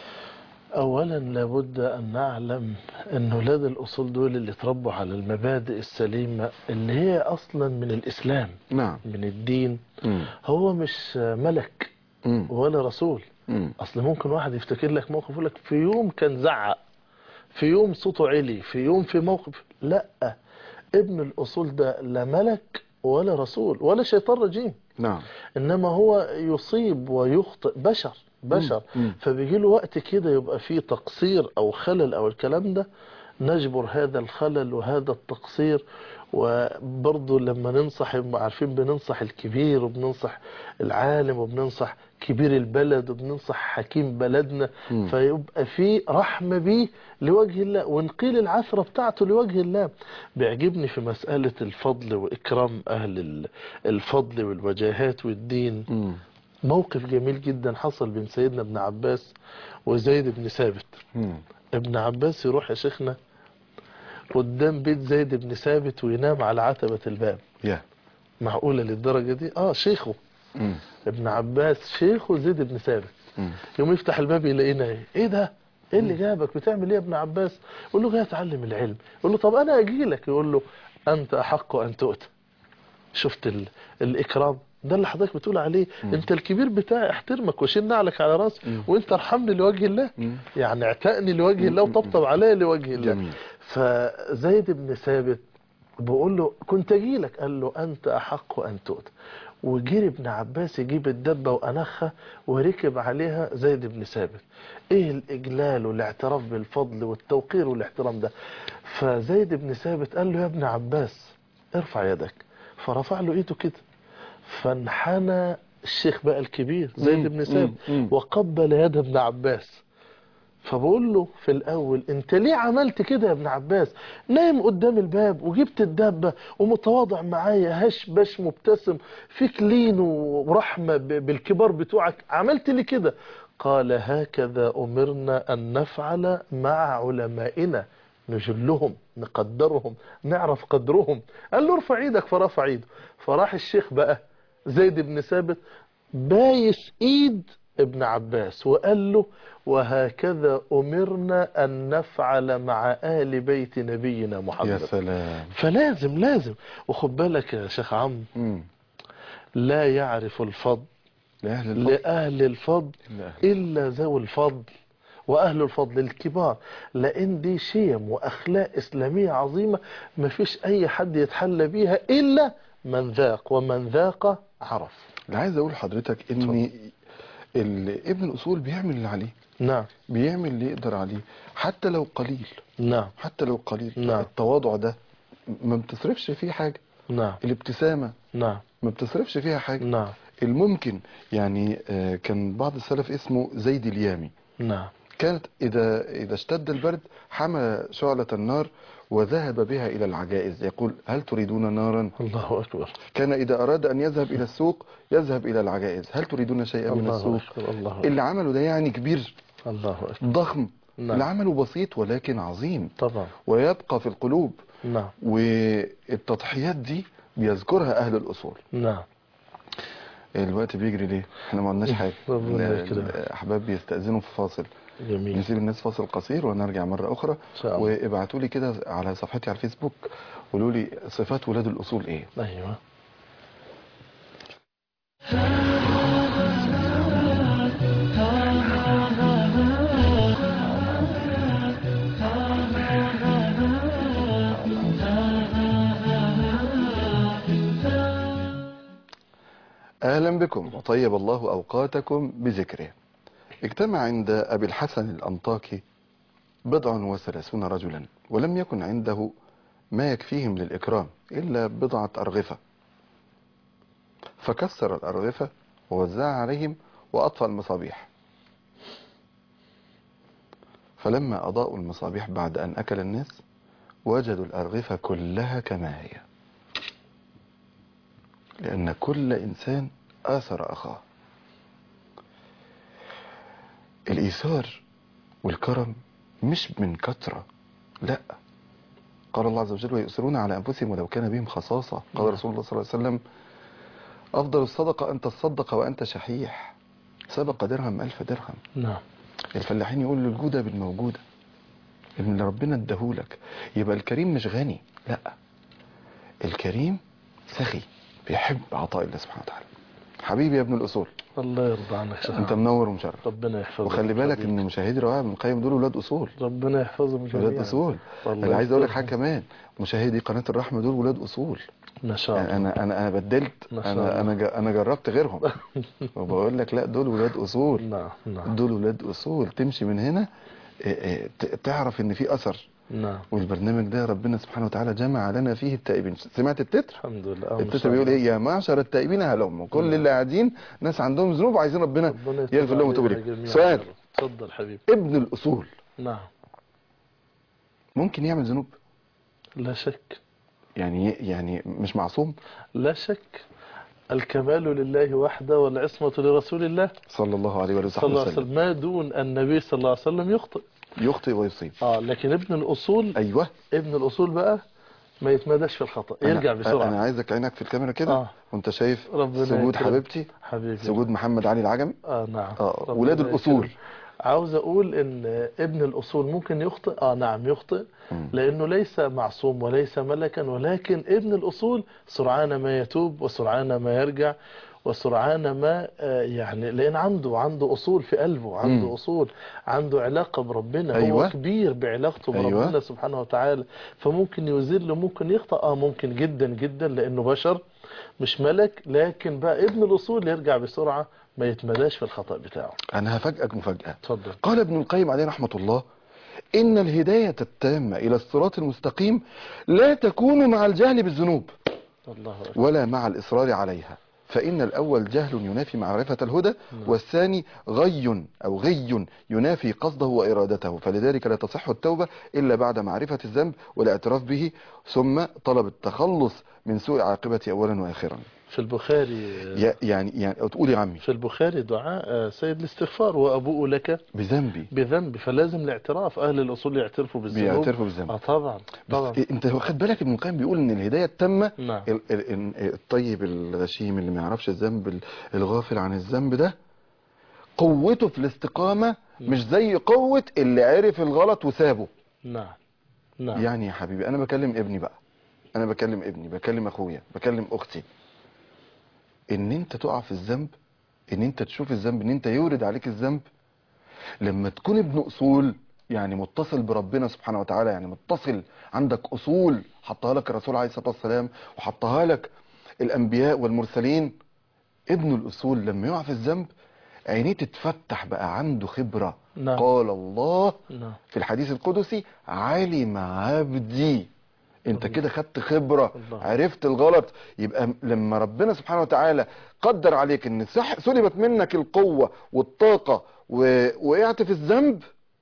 أولا لابد أن نعلم أن أولاد الأصول دول اللي تربوا على المبادئ السليمة اللي هي أصلا من الإسلام نعم من الدين مم. هو مش ملك مم. ولا رسول مم. أصل ممكن واحد يفتكر لك موقف يقول لك في يوم كان زعق في يوم صوته عالي في يوم في موقف لا ابن الأصول ده لا ملك ولا رسول ولا شيطان رجيم نعم انما هو يصيب ويخطئ بشر بشر مم. مم. فبيجي له وقت كده يبقى فيه تقصير او خلل او الكلام ده نجبر هذا الخلل وهذا التقصير وبرضه لما ننصح يبقى عارفين بننصح الكبير وبننصح العالم وبننصح كبير البلد وبننصح حكيم بلدنا مم. فيبقى في رحمة بيه لوجه الله ونقيل العثرة بتاعته لوجه الله بيعجبني في مسألة الفضل وإكرام أهل ال- الفضل والوجاهات والدين مم. موقف جميل جدا حصل بين سيدنا ابن عباس وزيد بن ثابت مم. ابن عباس يروح يا شيخنا قدام بيت زيد بن ثابت وينام على عتبة الباب يا معقولة للدرجة دي اه شيخه مم. ابن عباس شيخه زيد بن ثابت مم. يوم يفتح الباب يلاقينا ايه ايه ده ايه اللي جابك بتعمل ايه يا ابن عباس يقول له جاي اتعلم العلم يقول له طب انا اجي لك يقول له انت احق ان تؤتى شفت ال... الاكرام ده اللي حضرتك بتقول عليه مم. انت الكبير بتاعي احترمك واشيل نعلك على راسي مم. وانت ارحمني لوجه الله مم. يعني اعتقني لوجه الله مم. وطبطب عليا لوجه الله جميل فزيد بن ثابت بقول له كنت اجي لك قال له انت احق ان تؤتى وجري ابن عباس يجيب الدبه وانخها وركب عليها زيد بن ثابت ايه الاجلال والاعتراف بالفضل والتوقير والاحترام ده فزيد بن ثابت قال له يا ابن عباس ارفع يدك فرفع له ايده كده فانحنى الشيخ بقى الكبير زيد مم. بن ثابت مم. مم. وقبل يد ابن عباس فبقول له في الاول انت ليه عملت كده يا ابن عباس نايم قدام الباب وجبت الدبه ومتواضع معايا هش بش مبتسم فيك لين ورحمه ب- بالكبار بتوعك عملت لي كده قال هكذا امرنا ان نفعل مع علمائنا نجلهم نقدرهم نعرف قدرهم قال له ارفع ايدك فرفع ايده فراح الشيخ بقى زيد بن ثابت بايس ايد ابن عباس وقال له وهكذا أمرنا أن نفعل مع آل بيت نبينا يا محمد سلام فلازم لازم وخد بالك يا شيخ عم مم. لا يعرف الفضل لأهل الفضل لأهل الفضل لأهل. إلا ذوي الفضل وأهل الفضل الكبار لأن دي شيم وأخلاق إسلامية عظيمة ما فيش أي حد يتحلى بيها إلا من ذاق ومن ذاق عرف اللي عايز اقول لحضرتك ان ال- ابن الاصول بيعمل اللي عليه نعم بيعمل اللي يقدر عليه حتى لو قليل نعم حتى لو قليل نعم. التواضع ده ما بتصرفش فيه حاجة نعم الابتسامة نعم ما بتصرفش فيها حاجة نعم الممكن يعني آه، كان بعض السلف اسمه زيد اليامي نعم كانت إذا إذا اشتد البرد حمل شعلة النار وذهب بها إلى العجائز يقول هل تريدون نارا الله أكبر كان إذا أراد أن يذهب إلى السوق يذهب إلى العجائز هل تريدون شيئا من الله السوق أكبر الله أكبر اللي عمله ده يعني كبير الله أكبر ضخم نعم. اللي عمله بسيط ولكن عظيم طبعا ويبقى في القلوب نعم والتضحيات دي بيذكرها أهل الأصول نعم الوقت بيجري ليه احنا ما قلناش حاجه ربنا ال- يكرمك. الاحباب بيستاذنوا في فاصل جميل نسيب الناس فاصل قصير ونرجع مره اخرى إن شاء الله. وابعتوا لي كده على صفحتي على الفيسبوك قولوا لي صفات ولاد الاصول ايه ايوه اهلا بكم وطيب الله اوقاتكم بذكره اجتمع عند ابي الحسن الانطاكي بضع وثلاثون رجلا ولم يكن عنده ما يكفيهم للاكرام الا بضعه ارغفه فكسر الارغفه ووزعها عليهم واطفى المصابيح فلما اضاءوا المصابيح بعد ان اكل الناس وجدوا الارغفه كلها كما هي لأن كل إنسان آثر أخاه الإيثار والكرم مش من كثرة لا قال الله عز وجل ويؤثرون على أنفسهم ولو كان بهم خصاصة قال رسول الله صلى الله عليه وسلم أفضل الصدقة أن تصدق وأنت شحيح سبق درهم ألف درهم نعم الفلاحين يقولوا الجودة بالموجودة اللي ربنا اداهولك يبقى الكريم مش غني لا الكريم سخي بيحب عطاء الله سبحانه وتعالى حبيبي يا ابن الاصول الله يرضى عنك شيخ انت عمرو. منور ومشرف ربنا يحفظك وخلي بالك حبيبي. ان مشاهدي رواه ابن القيم دول ولاد اصول ربنا يحفظهم جميعا ولاد اصول والله انا عايز اقول لك يحفظهم. حاجه كمان مشاهدي قناه الرحمه دول ولاد اصول ما شاء الله انا انا انا بدلت ما شاء انا انا ج- انا جربت غيرهم وبقول لك لا دول ولاد اصول نعم نعم دول ولاد اصول تمشي من هنا إيه إيه، ت- تعرف ان في اثر نعم والبرنامج ده ربنا سبحانه وتعالى جمع لنا فيه التائبين سمعت التتر الحمد لله آه، ما التتر شاء بيقول الله. ايه يا معشر التائبين هلم كل نعم. اللي قاعدين ناس عندهم ذنوب وعايزين ربنا ربنا يتوب يغفر لهم ويتوب علينا اليك جميعا سؤال يا رب. اتفضل حبيبي ابن الاصول نعم ممكن يعمل ذنوب لا شك يعني يعني مش معصوم لا شك الكمال لله وحده والعصمة لرسول الله صلى الله عليه وآله صلى وصحبه الله عليه وسلم وسلم ما دون النبي صلى الله عليه وسلم يخطئ يخطئ ويصيب اه لكن ابن الاصول ايوه ابن الاصول بقى ما يتمداش في الخطأ يرجع أنا- بسرعة انا عايزك عينك في الكاميرا كده آه. وانت شايف ربنا سجود يكرمك. حبيبتي حبيبي سجود محمد علي العجمي اه نعم اه ربنا ولاد الاصول يكرمك. عاوز اقول ان ابن الاصول ممكن يخطئ اه نعم يخطئ مم. لانه ليس معصوم وليس ملكا ولكن ابن الاصول سرعان ما يتوب وسرعان ما يرجع وسرعان ما آه، يعني لان عنده عنده اصول في قلبه عنده مم. اصول عنده علاقه بربنا أيوة. هو كبير بعلاقته أيوة. بربنا سبحانه وتعالى فممكن يذل ممكن يخطئ اه ممكن جدا جدا لانه بشر مش ملك لكن بقى ابن الاصول يرجع بسرعه ما يتمداش في الخطا بتاعه انا هفاجئك مفاجأة اتفضل قال ابن القيم عليه رحمة الله إن الهداية التامة إلى الصراط المستقيم لا تكون مع الجهل بالذنوب الله أكبر. ولا مع الإصرار عليها فإن الأول جهل ينافي معرفة الهدى والثاني غي أو غي ينافي قصده وإرادته فلذلك لا تصح التوبة إلا بعد معرفة الذنب والاعتراف به ثم طلب التخلص من سوء عاقبته أولا وآخرا في البخاري يا- يعني يعني تقول يا عمي في البخاري دعاء آه، سيد الاستغفار وأبوء لك بذنبي بذنب فلازم الاعتراف أهل الأصول يعترفوا بالذنوب بيعترفوا بالذنب آه طبعا طبعا بس انت واخد بالك ابن القيم بيقول ان الهدايه التامه نعم ال- ال- ال- الطيب الغشيم اللي ما يعرفش الذنب ال- الغافل عن الذنب ده قوته في الاستقامه مش زي قوه اللي عرف الغلط وسابه نعم نعم يعني يا حبيبي انا بكلم ابني بقى انا بكلم ابني بكلم اخويا بكلم اختي ان انت تقع في الذنب ان انت تشوف الذنب ان انت يورد عليك الذنب لما تكون ابن اصول يعني متصل بربنا سبحانه وتعالى يعني متصل عندك اصول حطها لك الرسول عليه الصلاه والسلام وحطها لك الانبياء والمرسلين ابن الاصول لما يقع في الذنب عينيه تتفتح بقى عنده خبره نعم. قال الله نعم في الحديث القدسي علم عبدي انت كده خدت خبرة الله. عرفت الغلط يبقى لما ربنا سبحانه وتعالى قدر عليك ان صح سلبت منك القوة والطاقة ووقعت في الذنب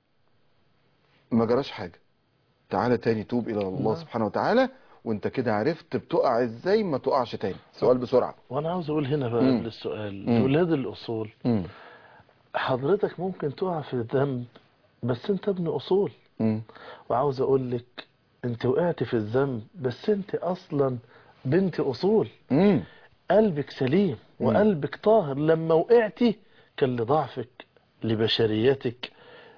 ما جراش حاجة تعالى تاني توب الى الله نعم. سبحانه وتعالى وانت كده عرفت بتقع ازاي ما تقعش تاني سؤال بسرعة وأنا عاوز أقول هنا بقى مم. قبل السؤال مم. ولاد الأصول مم. حضرتك ممكن تقع في الذنب بس أنت ابن أصول مم. وعاوز أقول لك أنت وقعت في الذنب بس أنت أصلا بنت أصول مم. قلبك سليم مم. وقلبك طاهر لما وقعتي كان لضعفك لبشريتك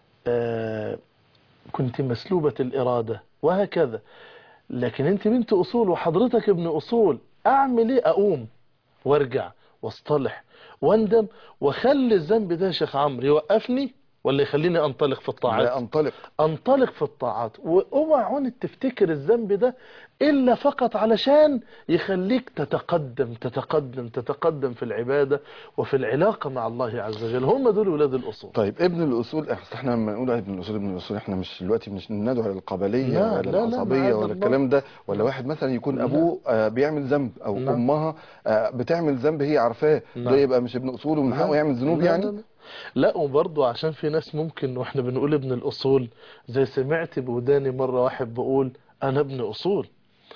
آه كنت مسلوبة الإرادة وهكذا لكن انت بنت أصول وحضرتك ابن أصول أعمل ايه أقوم وارجع واصطلح واندم واخلي الذنب ده يا شيخ عمرو يوقفني ولا يخليني انطلق في الطاعات لا انطلق انطلق في الطاعات واوعى عون تفتكر الذنب ده الا فقط علشان يخليك تتقدم تتقدم تتقدم في العبادة وفي العلاقة مع الله عز وجل هم دول ولاد الاصول طيب ابن الاصول احنا احنا لما نقول ابن الاصول ابن الاصول احنا مش دلوقتي مش ندعو على القبليه لا، ولا لا، لا، العصبيه معاذ ولا الله. الكلام ده ولا واحد مثلا يكون لا. ابوه آه، بيعمل ذنب او نعم. امها آه، بتعمل ذنب هي عارفاه نعم. ده يبقى مش ابن اصول ومن حقه يعمل ذنوب لا، يعني لا, لا. لا وبرضه عشان في ناس ممكن واحنا بنقول ابن الاصول زي سمعت بوداني مرة واحد بيقول انا ابن اصول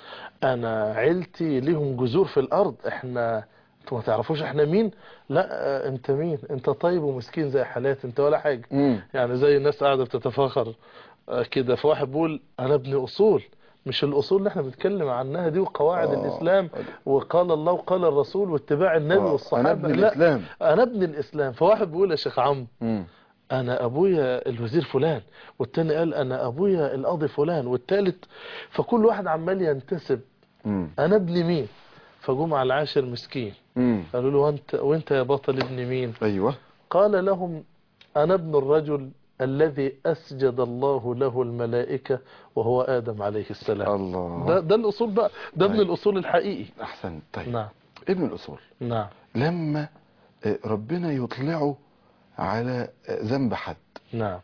انا عيلتي ليهم جذور في الارض احنا انتوا ما تعرفوش احنا مين لا آه، انت مين انت طيب ومسكين زي حالات انت ولا حاجة مم. يعني زي الناس قاعدة بتتفاخر آه، كده فواحد بيقول انا ابن اصول مش الاصول اللي احنا بنتكلم عنها دي وقواعد آه. الاسلام وقال الله وقال الرسول واتباع النبي آه، والصحابة انا ابن لا الاسلام انا ابن الاسلام فواحد بيقول يا شيخ عم مم. انا ابويا الوزير فلان والتاني قال انا ابويا القاضي فلان والتالت فكل واحد عمال ينتسب مم. انا ابن مين فجم على العاشر مسكين مم. قالوا له وانت وانت يا بطل ابن مين ايوه قال لهم انا ابن الرجل الذي اسجد الله له الملائكة وهو ادم عليه السلام الله ده ده الاصول بقى ده ابن طيب. الاصول الحقيقي احسن طيب نعم ابن الاصول نعم لما آه، ربنا يطلعه على آه، ذنب حد نعم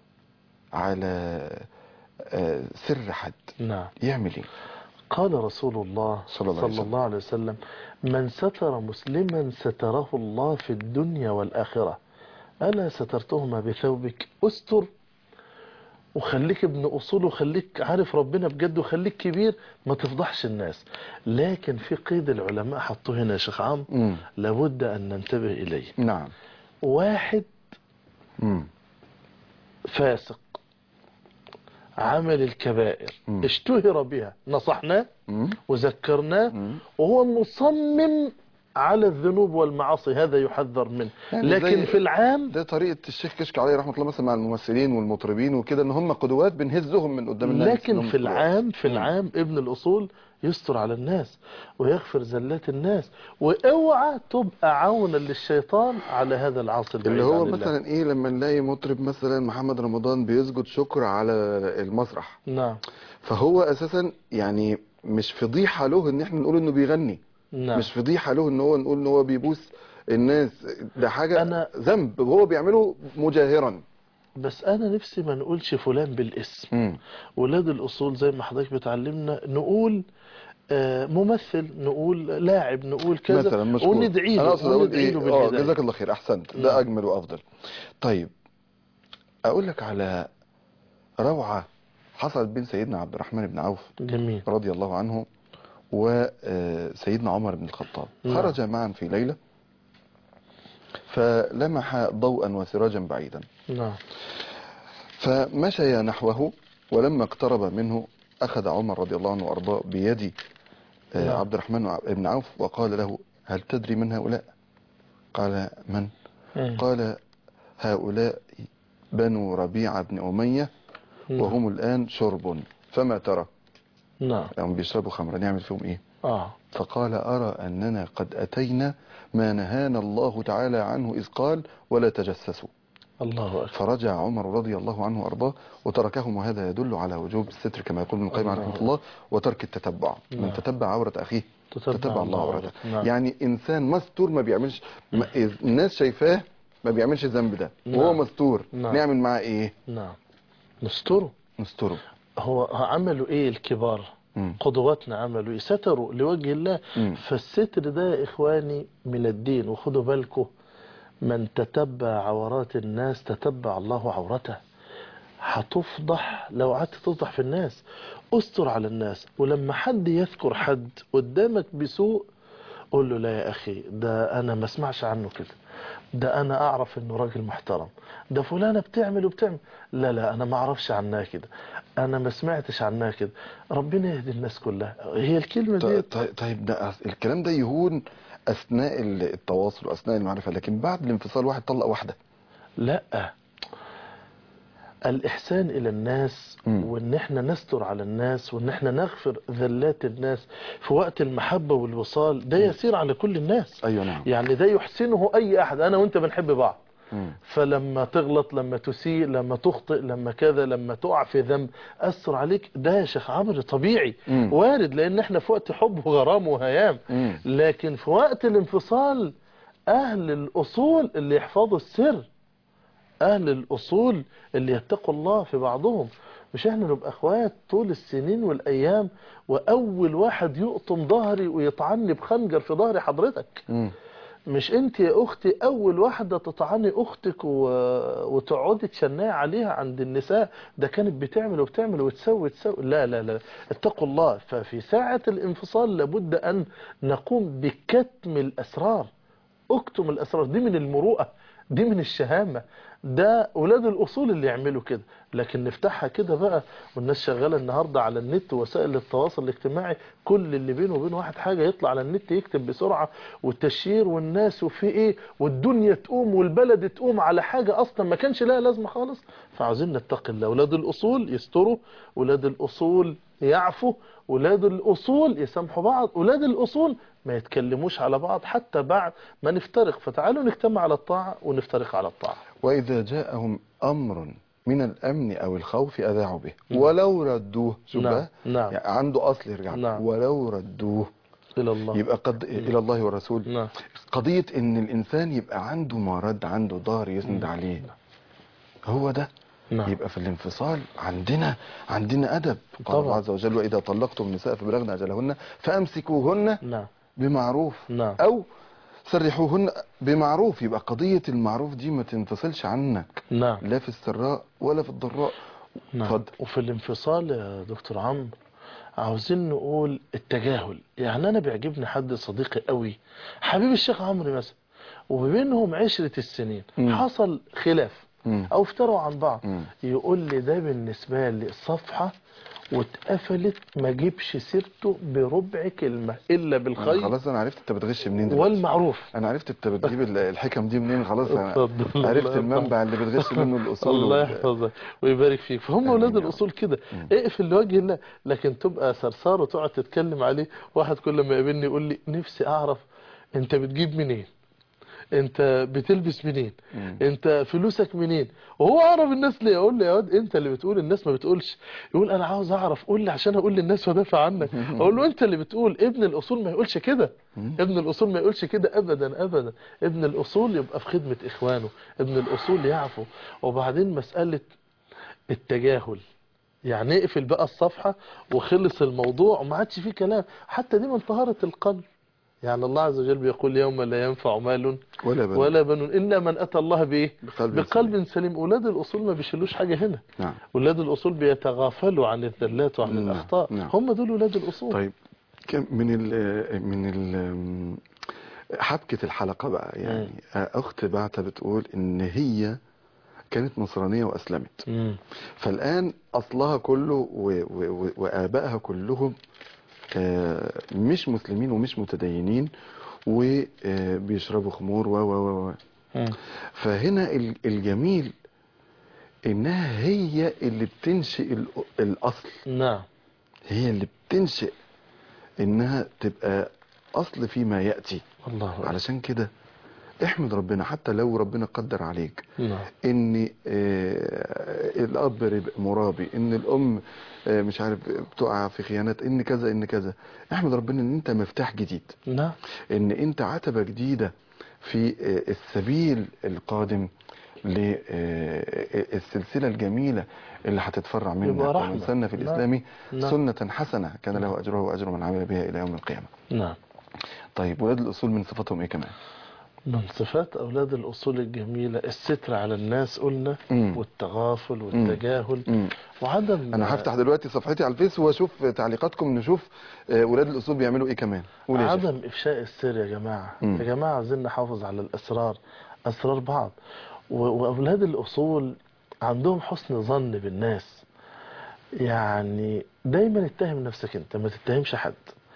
على آه، سر حد نعم يعمل ايه قال رسول الله صلى الله عليه صلى الله عليه وسلم من ستر مسلما ستره الله في الدنيا والآخرة ألا سترتهما بثوبك أستر وخليك ابن أصول وخليك عارف ربنا بجد وخليك كبير ما تفضحش الناس لكن في قيد العلماء حطوه هنا يا شيخ عم مم. لابد أن ننتبه إليه نعم واحد مم. فاسق عمل الكبائر مم. اشتهر بها نصحناه مم. وذكرناه مم. وهو مصمم على الذنوب والمعاصي هذا يحذر منه يعني لكن زي- في العام ده طريقة الشيخ كشك عليه رحمة الله مثلا مع الممثلين والمطربين وكده ان هم قدوات بنهزهم من قدام الناس لكن إنهم في قدوات. العام في مم. العام ابن الأصول يستر على الناس ويغفر زلات الناس واوعى تبقى عونا للشيطان على هذا العاصي اللي البعيد هو عن الله. مثلا ايه لما نلاقي مطرب مثلا محمد رمضان بيسجد شكر على المسرح نعم فهو اساسا يعني مش فضيحة له ان احنا نقول انه بيغني نعم مش فضيحة له ان هو نقول ان هو بيبوس الناس ده حاجة أنا- ذنب وهو بيعمله مجاهرا بس انا نفسي ما نقولش فلان بالاسم مم. ولاد الأصول زي ما حضرتك بتعلمنا نقول آه، ممثل نقول لاعب نقول كذا مثلا مشكور وندعي له انا اقصد اقول وندعي ايه له اه بالهداية جزاك الله خير احسنت نعم. ده اجمل وافضل طيب اقول لك على روعة حصلت بين سيدنا عبد الرحمن بن عوف جميل رضي الله عنه وسيدنا عمر بن الخطاب نعم. خرج معا في ليلة فلمح ضوءا وسراجا بعيدا نعم فمشي نحوه ولما اقترب منه أخذ عمر رضي الله عنه وأرضاه بيد آه، نعم. عبد الرحمن بن عوف وقال له هل تدري من هؤلاء قال من مم. قال هؤلاء بنو ربيعة بن أمية نعم. وهم الآن شرب فما ترى نعم هم بيشربوا خمرا نعمل فيهم إيه اه فقال أرى أننا قد أتينا ما نهانا الله تعالى عنه إذ قال ولا تجسسوا الله أكبر فرجع عمر رضي الله عنه وأرضاه وتركهم وهذا يدل على وجوب الستر كما يقول ابن القيم عليه رحمه الله وترك التتبع من نعم. تتبع عورة أخيه تتبع تتبع الله الله عورته نعم. يعني إنسان مستور ما بيعملش ما الناس شايفاه ما بيعملش الذنب ده وهو نعم. مستور نعم. نعمل معاه إيه نعم نستره نستره هو عملوا ايه الكبار مم. قدواتنا عملوا ايه ستروا لوجه الله مم. فالستر ده يا اخواني من الدين وخدوا بالكم من تتبع عورات الناس تتبع الله عورته هتفضح لو قعدت تفضح في الناس استر على الناس ولما حد يذكر حد قدامك بسوء قول له لا يا اخي ده انا ما اسمعش عنه كده ده انا اعرف انه راجل محترم ده فلانة بتعمل وبتعمل لا لا انا ما اعرفش عنها كده انا ما سمعتش عنها كده ربنا يهدي الناس كلها هي الكلمة دي طيب, طيب ده الكلام ده يهون اثناء التواصل واثناء المعرفه لكن بعد الانفصال واحد طلق واحده لا الإحسان إلى الناس مم. وإن إحنا نستر على الناس وإن إحنا نغفر ذلات الناس في وقت المحبة والوصال ده يسير على كل الناس ايوه نعم يعني ده يحسنه أي أحد أنا وأنت بنحب بعض مم. فلما تغلط لما تسيء لما تخطئ لما كذا لما تقع في ذنب أثر عليك ده يا شيخ عمرو طبيعي مم. وارد لأن إحنا في وقت حب وغرام وهيام مم. لكن في وقت الانفصال أهل الأصول اللي يحفظوا السر أهل الأصول اللي يتقوا الله في بعضهم مش احنا نبقى اخوات طول السنين والأيام وأول واحد يقطم ظهري ويطعني بخنجر في ظهري حضرتك مم. مش انت يا اختي اول واحدة تطعني اختك و... وتقعدي تشنعي عليها عند النساء ده كانت بتعمل وبتعمل وتسوي وتسوي لا لا لا اتقوا الله ففي ساعة الانفصال لابد ان نقوم بكتم الاسرار اكتم الاسرار دي من المروءة دي من الشهامة ده اولاد الاصول اللي يعملوا كده لكن نفتحها كده بقى والناس شغالة النهاردة على النت وسائل التواصل الاجتماعي كل اللي بينه وبين واحد حاجة يطلع على النت يكتب بسرعة والتشهير والناس وفي ايه والدنيا تقوم والبلد تقوم على حاجة اصلا ما كانش لها لازمة خالص فعاوزين نتقي الله اولاد الاصول يستروا اولاد الاصول يعفوا اولاد الاصول يسامحوا بعض اولاد الاصول ما يتكلموش على بعض حتى بعد ما نفترق فتعالوا نجتمع على الطاعة ونفترق على الطاعة واذا جاءهم امر من الامن او الخوف اذاعوا به ولو ردوه شوف نعم، بقى نعم. يعني عنده اصل يرجع له. نعم. ولو ردوه الى الله يبقى قد الى الله والرسول نعم قضية ان الانسان يبقى عنده مرد عنده ظهر يسند عليه هو ده نعم يبقى في الانفصال عندنا عندنا ادب قال الله طبعا. عز وجل واذا طلقتم النساء فبلغن اجلهن فامسكوهن نعم بمعروف نعم او سرحوهن بمعروف يبقى قضية المعروف دي ما تنفصلش عنك نعم لا في السراء ولا في الضراء نعم اتفضل. وفي الانفصال يا دكتور عمرو عاوزين نقول التجاهل يعني انا بيعجبني حد صديقي قوي حبيب الشيخ عمرو مثلا وبينهم عشرة السنين مم. حصل خلاف مم. او افتروا عن بعض مم. يقول لي ده بالنسبة لي صفحة واتقفلت ما جيبش سيرته بربع كلمة الا بالخير خلاص انا عرفت انت بتغش منين دلوقتي. والمعروف انا عرفت انت بتجيب ال- الحكم دي منين خلاص انا اتفضل. عرفت الله المنبع اللي بتغش منه الاصول الله وال- يحفظك ويبارك فيك فهم آمين اولاد يا رب. الاصول كده اقفل لوجه الله لكن تبقى صرصار وتقعد تتكلم عليه واحد كل ما يقابلني يقول لي نفسي اعرف انت بتجيب منين انت بتلبس منين مم. انت فلوسك منين وهو اعرف الناس ليه اقول له يا واد انت اللي بتقول الناس ما بتقولش يقول انا عاوز اعرف قول لي عشان اقول للناس وادافع عنك اقول له انت اللي بتقول ابن الاصول ما يقولش كده ابن الاصول ما يقولش كده ابدا ابدا ابن الاصول يبقى في خدمة اخوانه ابن الاصول يعفو وبعدين مسألة التجاهل يعني اقفل بقى الصفحة وخلص الموضوع وما عادش فيه كلام حتى دي من طهارة القلب يعني الله عز وجل بيقول يوم لا ينفع مال ولا بد ولا بنون إلا من أتى الله بإيه بقلب بقلب سليم أولاد الأصول ما بيشيلوش حاجة هنا نعم أولاد الأصول بيتغافلوا عن الذلات وعن نعم، الأخطاء نعم. هم دول أولاد الأصول طيب كم من ال من ال حبكة الحلقة بقى يعني أخت بعتها بتقول إن هي كانت نصرانية وأسلمت مم. فالآن أصلها كله و- و- و- وآبائها كلهم آه، مش مسلمين ومش متدينين وبيشربوا خمور و و و و. مم. فهنا ال- الجميل إنها هي اللي بتنشئ ال- الأصل نعم هي اللي بتنشئ إنها تبقى أصل فيما يأتي الله أكبر. علشان كده احمد ربنا حتى لو ربنا قدر عليك نعم ان آه، الاب رب- مرابي ان الام آه، مش عارف بتقع في خيانات ان كذا ان كذا احمد ربنا ان انت مفتاح جديد نعم ان انت عتبة جديدة في آه، السبيل القادم للسلسلة الجميلة اللي هتتفرع منها يبقى رحمة. ومن سن في نعم. الإسلام نعم. سنة حسنة كان له أجره وأجر من عمل بها إلى يوم القيامة نعم طيب ولاد الأصول من صفاتهم إيه كمان من صفات أولاد الأصول الجميلة الستر على الناس قلنا مم. والتغافل والتجاهل مم. وعدم انا هفتح دلوقتي صفحتي على الفيس واشوف تعليقاتكم نشوف آه، ولاد الاصول بيعملوا ايه كمان قول يا شيخ. عدم إفشاء السر يا جماعة مم. يا جماعة عايزين نحافظ على الأسرار أسرار بعض و- وأولاد الأصول عندهم حسن ظن بالناس يعني دايما اتهم نفسك انت ما تتهمش حد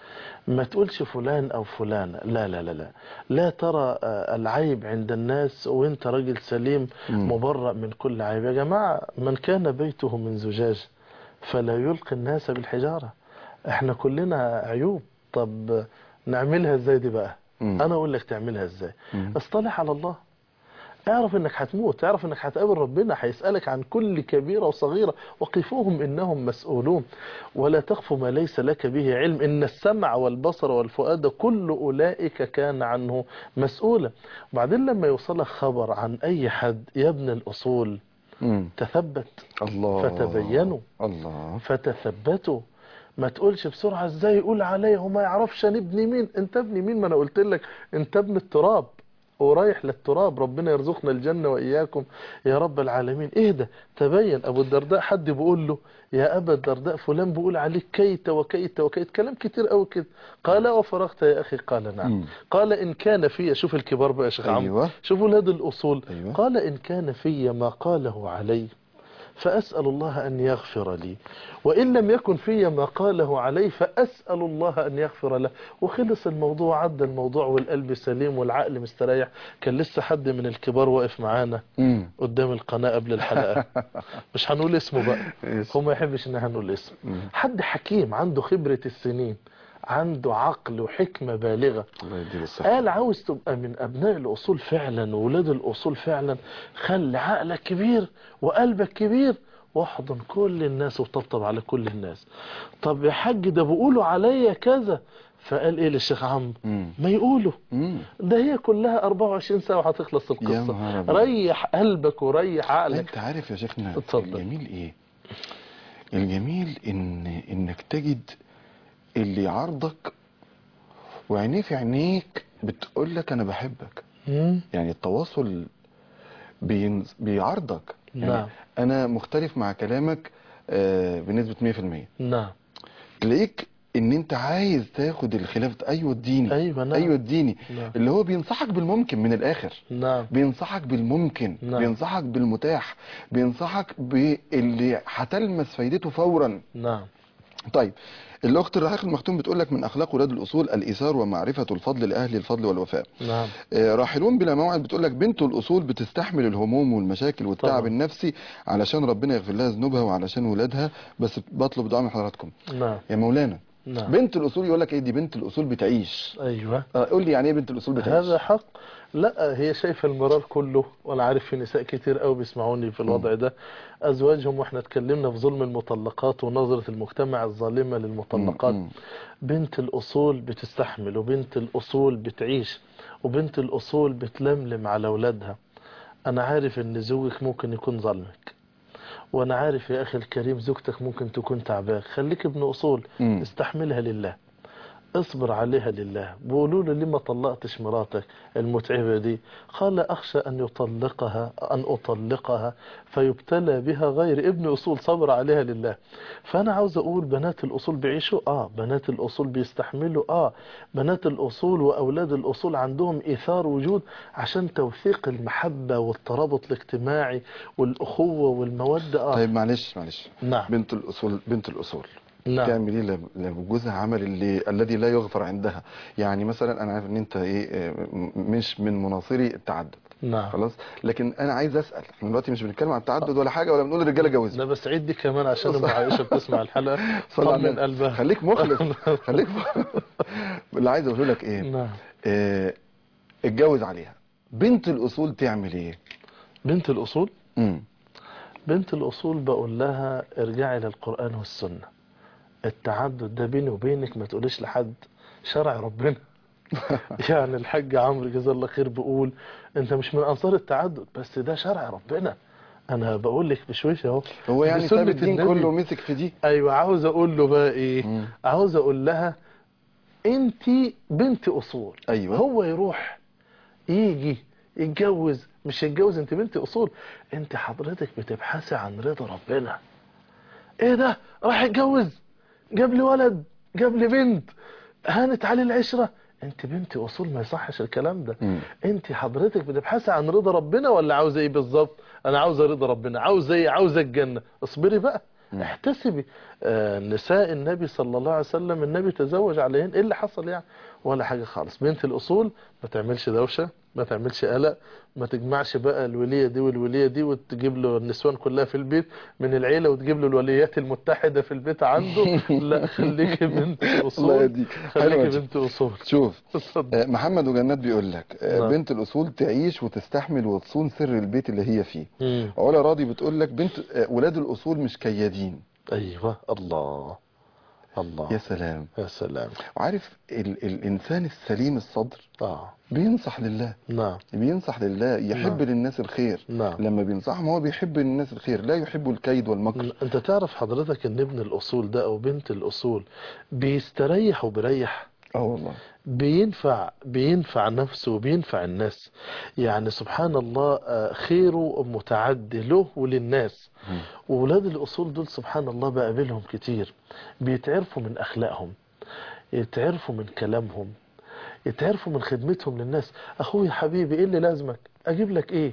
ما تقولش فلان او فلانة لا لا لا لا لا ترى آه، العيب عند الناس وانت راجل سليم مم. مبرأ من كل عيب يا جماعة من كان بيته من زجاج فلا يلقي الناس بالحجارة احنا كلنا عيوب طب نعملها ازاي دي بقى مم. انا اقول لك تعملها ازاي مم. اصطلح على الله اعرف انك هتموت اعرف انك هتقابل ربنا هيسألك عن كل كبيرة وصغيرة وقفوهم انهم مسؤولون ولا تخف ما ليس لك به علم ان السمع والبصر والفؤاد كل اولئك كان عنه مسؤولا وبعدين لما يوصلك خبر عن اي حد يا ابن الاصول مم. تثبت الله فتبينوا. الله فتثبتوا ما تقولش بسرعة ازاي يقول عليا وما يعرفش انا ابن مين انت ابن مين ما انا قلت لك انت ابن التراب ورايح للتراب ربنا يرزقنا الجنة وإياكم يا رب العالمين اهدى تبين أبو الدرداء حد بيقول له يا أبا الدرداء فلان بيقول عليك كيت وكيت وكيت كلام كتير قوي كده قال وفرغت يا أخي قال نعم مم. قال إن كان في شوف الكبار بقى يا شيخ عمرو أيوة. شوفوا ولاد الأصول أيوة. قال إن كان في ما قاله علي فأسأل الله أن يغفر لي وإن لم يكن في ما قاله علي فأسأل الله أن يغفر له وخلص الموضوع عدى الموضوع والقلب سليم والعقل مستريح كان لسه حد من الكبار واقف معانا مم. قدام القناة قبل الحلقة مش هنقول اسمه بقى إيش؟ هو ما يحبش ان هنقول اسمه مم. حد حكيم عنده خبرة السنين عنده عقل وحكمة بالغة الله يديله الصحة قال عاوز تبقى من أبناء الأصول فعلا وولاد الأصول فعلا خلي عقلك كبير وقلبك كبير واحضن كل الناس وطبطب على كل الناس طب يا حاج ده بيقولوا عليا كذا فقال ايه للشيخ عم مم. ما يقولوا مم. ده هي كلها 24 ساعة وهتخلص يا القصة نهار أبيض. ريح قلبك وريح عقلك انت عارف يا شيخنا اتفضل. الجميل ايه الجميل ان انك تجد اللي يعارضك وعينيه في عينيك بتقول لك انا بحبك مم. يعني التواصل بين... بيعارضك يعني نعم. انا مختلف مع كلامك آه، بنسبة 100% نعم تلاقيك ان انت عايز تاخد الخلاف ده ايوه اديني أيوة نعم. ايوه اديني نعم. اللي هو بينصحك بالممكن من الاخر نعم بينصحك بالممكن نعم. بينصحك بالمتاح بينصحك باللي هتلمس فايدته فورا نعم طيب الاخت الرحيق المختوم بتقول لك من اخلاق ولاد الاصول الايثار ومعرفه الفضل لاهل الفضل والوفاء نعم آه، راحلون بلا موعد بتقول لك بنت الاصول بتستحمل الهموم والمشاكل والتعب طبعا. النفسي علشان ربنا يغفر لها ذنوبها وعلشان ولادها بس بطلب دعاء من حضراتكم نعم يا مولانا نعم بنت الاصول يقول لك ايه دي بنت الاصول بتعيش أيوة آه، قول لي يعني ايه بنت الاصول بتعيش هذا حق لا هي شايفة المرار كله وانا عارف في نساء كتير قوي بيسمعوني في الوضع ده ازواجهم واحنا اتكلمنا في ظلم المطلقات ونظرة المجتمع الظالمة للمطلقات مم. بنت الاصول بتستحمل وبنت الاصول بتعيش وبنت الاصول بتلملم على اولادها انا عارف ان زوجك ممكن يكون ظلمك وانا عارف يا اخي الكريم زوجتك ممكن تكون تعباك خليك ابن اصول مم. استحملها لله اصبر عليها لله بيقولوا له ليه ما طلقتش مراتك المتعبة دي قال أخشى أن يطلقها أن أطلقها فيبتلى بها غير ابن أصول صبر عليها لله فأنا عاوز أقول بنات الأصول بيعيشوا آه بنات الأصول بيستحملوا آه بنات الأصول وأولاد الأصول عندهم إيثار وجود عشان توثيق المحبة والترابط الاجتماعي والأخوة والمودة آه طيب معلش معلش نعم بنت الاصول بنت الاصول نعم تعمل ايه لو- لو جوزها عمل اللي الذي لا يغفر عندها يعني مثلا انا عارف ان انت ايه آه، م- مش من مناصري التعدد نعم خلاص لكن انا عايز اسال احنا دلوقتي مش بنتكلم عن التعدد ولا حاجه ولا بنقول الرجاله جوزوا ده بس عيد دي كمان عشان ام عائشه بتسمع الحلقه صلى على طمن النبي. قلبها خليك مخلص خليك م- اللي عايز اقوله لك ايه نعم آه، اتجوز عليها بنت الاصول تعمل ايه بنت الاصول امم بنت الاصول بقول لها ارجعي للقران والسنه التعدد ده بيني وبينك ما تقوليش لحد شرع ربنا يعني الحاج عمرو جزاه الله خير بيقول انت مش من انصار التعدد بس ده شرع ربنا انا بقول لك بشويش اهو هو يعني بسنة ساب الدين النبي. كله مسك في دي ايوه عاوز اقول له بقى ايه مم. عاوز اقول لها انت بنت اصول أيوة. هو يروح يجي يتجوز مش يتجوز انت بنت اصول انت حضرتك بتبحثي عن رضا ربنا ايه ده راح يتجوز جاب لي ولد جاب لي بنت هانت عليه العشرة انت بنت اصول ما يصحش الكلام ده مم. انت حضرتك بتبحثي عن رضا ربنا ولا عاوزه ايه بالظبط انا عاوزه رضا ربنا عاوزه ايه عاوزه الجنه اصبري بقى احتسبي آه، نساء النبي صلى الله عليه وسلم النبي تزوج عليهن ايه اللي حصل يعني ولا حاجة خالص بنت الأصول ما تعملش دوشة ما تعملش قلق ما تجمعش بقى الولية دي والولية دي وتجيب له النسوان كلها في البيت من العيلة وتجيب له الوليات المتحدة في البيت عنده لا خليكي بنت الله أصول يهديك حلوة خليكي دي. بنت أصول شوف اتفضل. آه، محمد وجنات بيقول لك آه، نعم. بنت الأصول تعيش وتستحمل وتصون سر البيت اللي هي فيه مم. علا راضي بتقول لك بنت آه، ولاد الأصول مش كيادين أيوة الله الله يا سلام يا سلام وعارف ال الإنسان السليم الصدر آه بينصح لله نعم بينصح لله يحب نعم. للناس الخير نعم لما بينصحهم هو بيحب للناس الخير لا يحب الكيد والمكر انت تعرف حضرتك ان ابن الاصول ده او بنت الاصول بيستريح وبيريح اه والله بينفع بينفع نفسه وبينفع الناس يعني سبحان الله آه، خيره متعدي له وللناس مم. وولاد الأصول دول سبحان الله بقابلهم كتير بيتعرفوا من أخلاقهم يتعرفوا من كلامهم يتعرفوا من خدمتهم للناس أخوي حبيبي إيه اللي لازمك أجيب لك إيه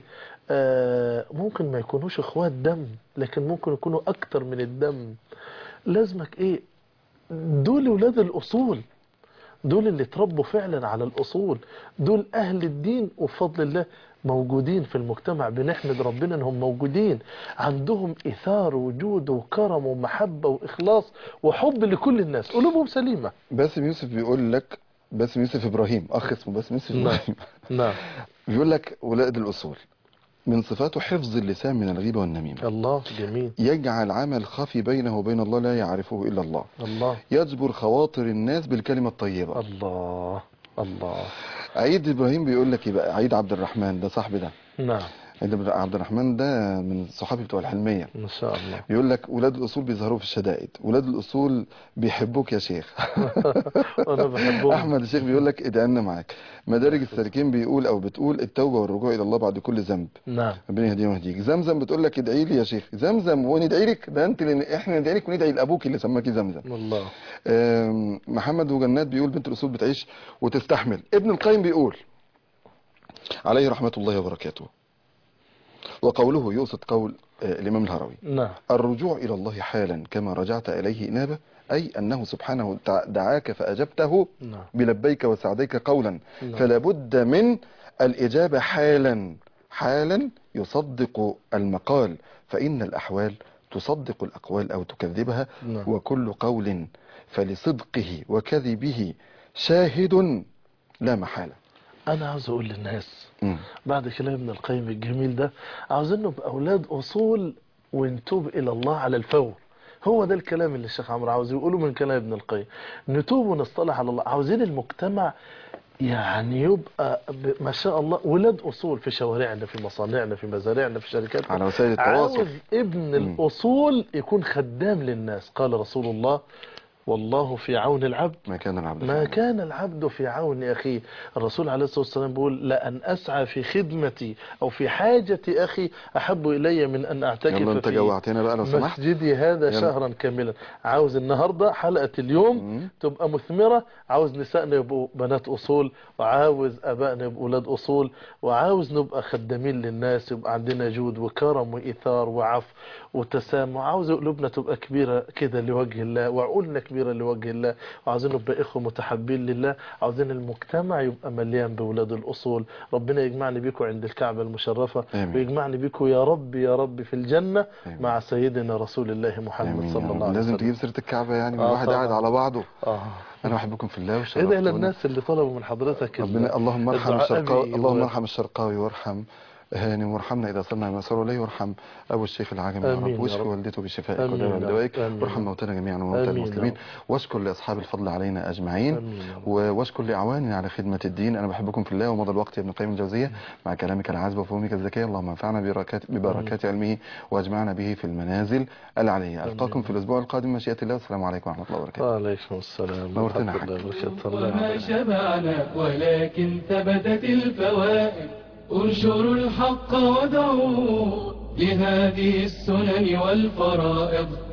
آه ممكن ما يكونوش إخوات دم لكن ممكن يكونوا أكتر من الدم لازمك إيه دول ولاد الأصول دول اللي اتربوا فعلا على الأصول دول أهل الدين وبفضل الله موجودين في المجتمع بنحمد ربنا انهم موجودين عندهم إثار وجود وكرم ومحبة وإخلاص وحب لكل الناس قلوبهم سليمة باسم يوسف بيقول لك باسم يوسف إبراهيم أخ اسمه باسم يوسف نعم. إبراهيم نعم بيقول لك ولاد الأصول من صفاته حفظ اللسان من الغيبة والنميمة الله جميل يجعل عمل خفي بينه وبين الله لا يعرفه إلا الله الله يجبر خواطر الناس بالكلمة الطيبة الله الله عيد إبراهيم بيقول لك يبقى عيد عبد الرحمن ده صاحبي ده نعم عيد عبد الرحمن ده من صحابي بتوع الحلمية ما شاء الله بيقول لك ولاد الأصول بيظهروا في الشدائد ولاد الأصول بيحبوك يا شيخ أنا بحبهم أحمد الشيخ بيقول لك ادعي لنا معاك مدارج السالكين بيقول أو بتقول التوبة والرجوع إلى الله بعد كل ذنب نعم ربنا يهدينا ويهديك زمزم بتقول لك ادعي لي يا شيخ زمزم وندعي لك ده انت اللي احنا ندعي لك وندعي لابوك اللي سماكي زمزم الله آم، محمد وجنات بيقول بنت الاصول بتعيش وتستحمل ابن القيم بيقول عليه رحمه الله وبركاته وقوله يقصد قول آه، الامام الهروي نعم الرجوع الى الله حالا كما رجعت اليه انابه اي انه سبحانه تع- دعاك فاجبته نعم بلبيك وسعديك قولا نعم. فلا بد من الإجابة حالا حالا يصدق المقال فإن الأحوال تصدق الأقوال أو تكذبها نعم. وكل قول فلصدقه وكذبه شاهد لا محالة أنا عاوز أقول للناس مم. بعد كلام ابن القيم الجميل ده عاوزين نبقى أولاد أصول ونتوب إلى الله على الفور هو ده الكلام اللي الشيخ عمرو عاوز يقوله من كلام ابن القيم نتوب ونصطلح على الله عاوزين المجتمع يعني يبقى ب- ما شاء الله ولاد أصول في شوارعنا في مصانعنا في مزارعنا في شركاتنا على وسائل التواصل عاوز ابن مم. الأصول يكون خدام للناس قال رسول الله والله في عون العبد ما كان العبد ما فعلا. كان العبد في عون أخيه الرسول عليه الصلاة والسلام بيقول لأن أسعى في خدمتي أو في حاجة أخي أحب إلي من أن يلا أعتكف انت في جوعتنا بقى لو سمحت مسجدي هذا يلا. شهرا كاملا عاوز النهاردة حلقة اليوم مم. تبقى مثمرة عاوز نسائنا يبقوا بنات أصول وعاوز أبائنا يبقوا أولاد أصول وعاوز نبقى خدامين للناس يبقى عندنا جود وكرم وإيثار وعفو وتسامح عاوز قلوبنا تبقى كبيرة كده لوجه الله وعقولنا كبيرة لوجه الله وعاوزين نبقى إخوة متحبين لله عاوزين المجتمع يبقى مليان بولاد الأصول ربنا يجمعني بيكم عند الكعبة المشرفة آمين. ويجمعني بيكم يا رب يا رب في الجنة آمين. مع سيدنا رسول الله محمد آمين صلى يا رب. الله عليه لازم وسلم تجيب سيرة الكعبة يعني آه والواحد طبعا. قاعد على بعضه آه. أنا بحبكم في الله ايه ده وشرفتونا الى الناس اللي طلبوا من حضرتك ال- ربنا اللهم ارحم الدعاء الشرقاوي أبي اللهم و- ارحم الشرقاوي وارحم هانم وارحمنا اذا صرنا ما صاروا اليه وارحم ابو الشيخ العجمي يا آمين رب يا واشفي رب. والدته بشفائك آمين ودواء يا رب. بدوائك آمين وارحم يا رب. موتانا جميعا وموتى آمين يا المسلمين رب. واشكر لاصحاب الفضل علينا اجمعين آمين يا رب. و- واشكر لاعواننا على خدمه الدين انا بحبكم في الله ومضى الوقت يا ابن القيم الجوزيه مع كلامك العذب وفهمك الذكيه اللهم انفعنا ببركات ببركات علمه واجمعنا به في المنازل العليه القاكم في الاسبوع القادم مشيئه الله والسلام عليكم ورحمه الله وبركاته وعليكم السلام نورتنا ورحمة الله حاج. وبركاته الله وما يعافيك. شبعنا ولكن ثبتت الفوائد انشروا الحق ودعوا لهذه السنن والفرائض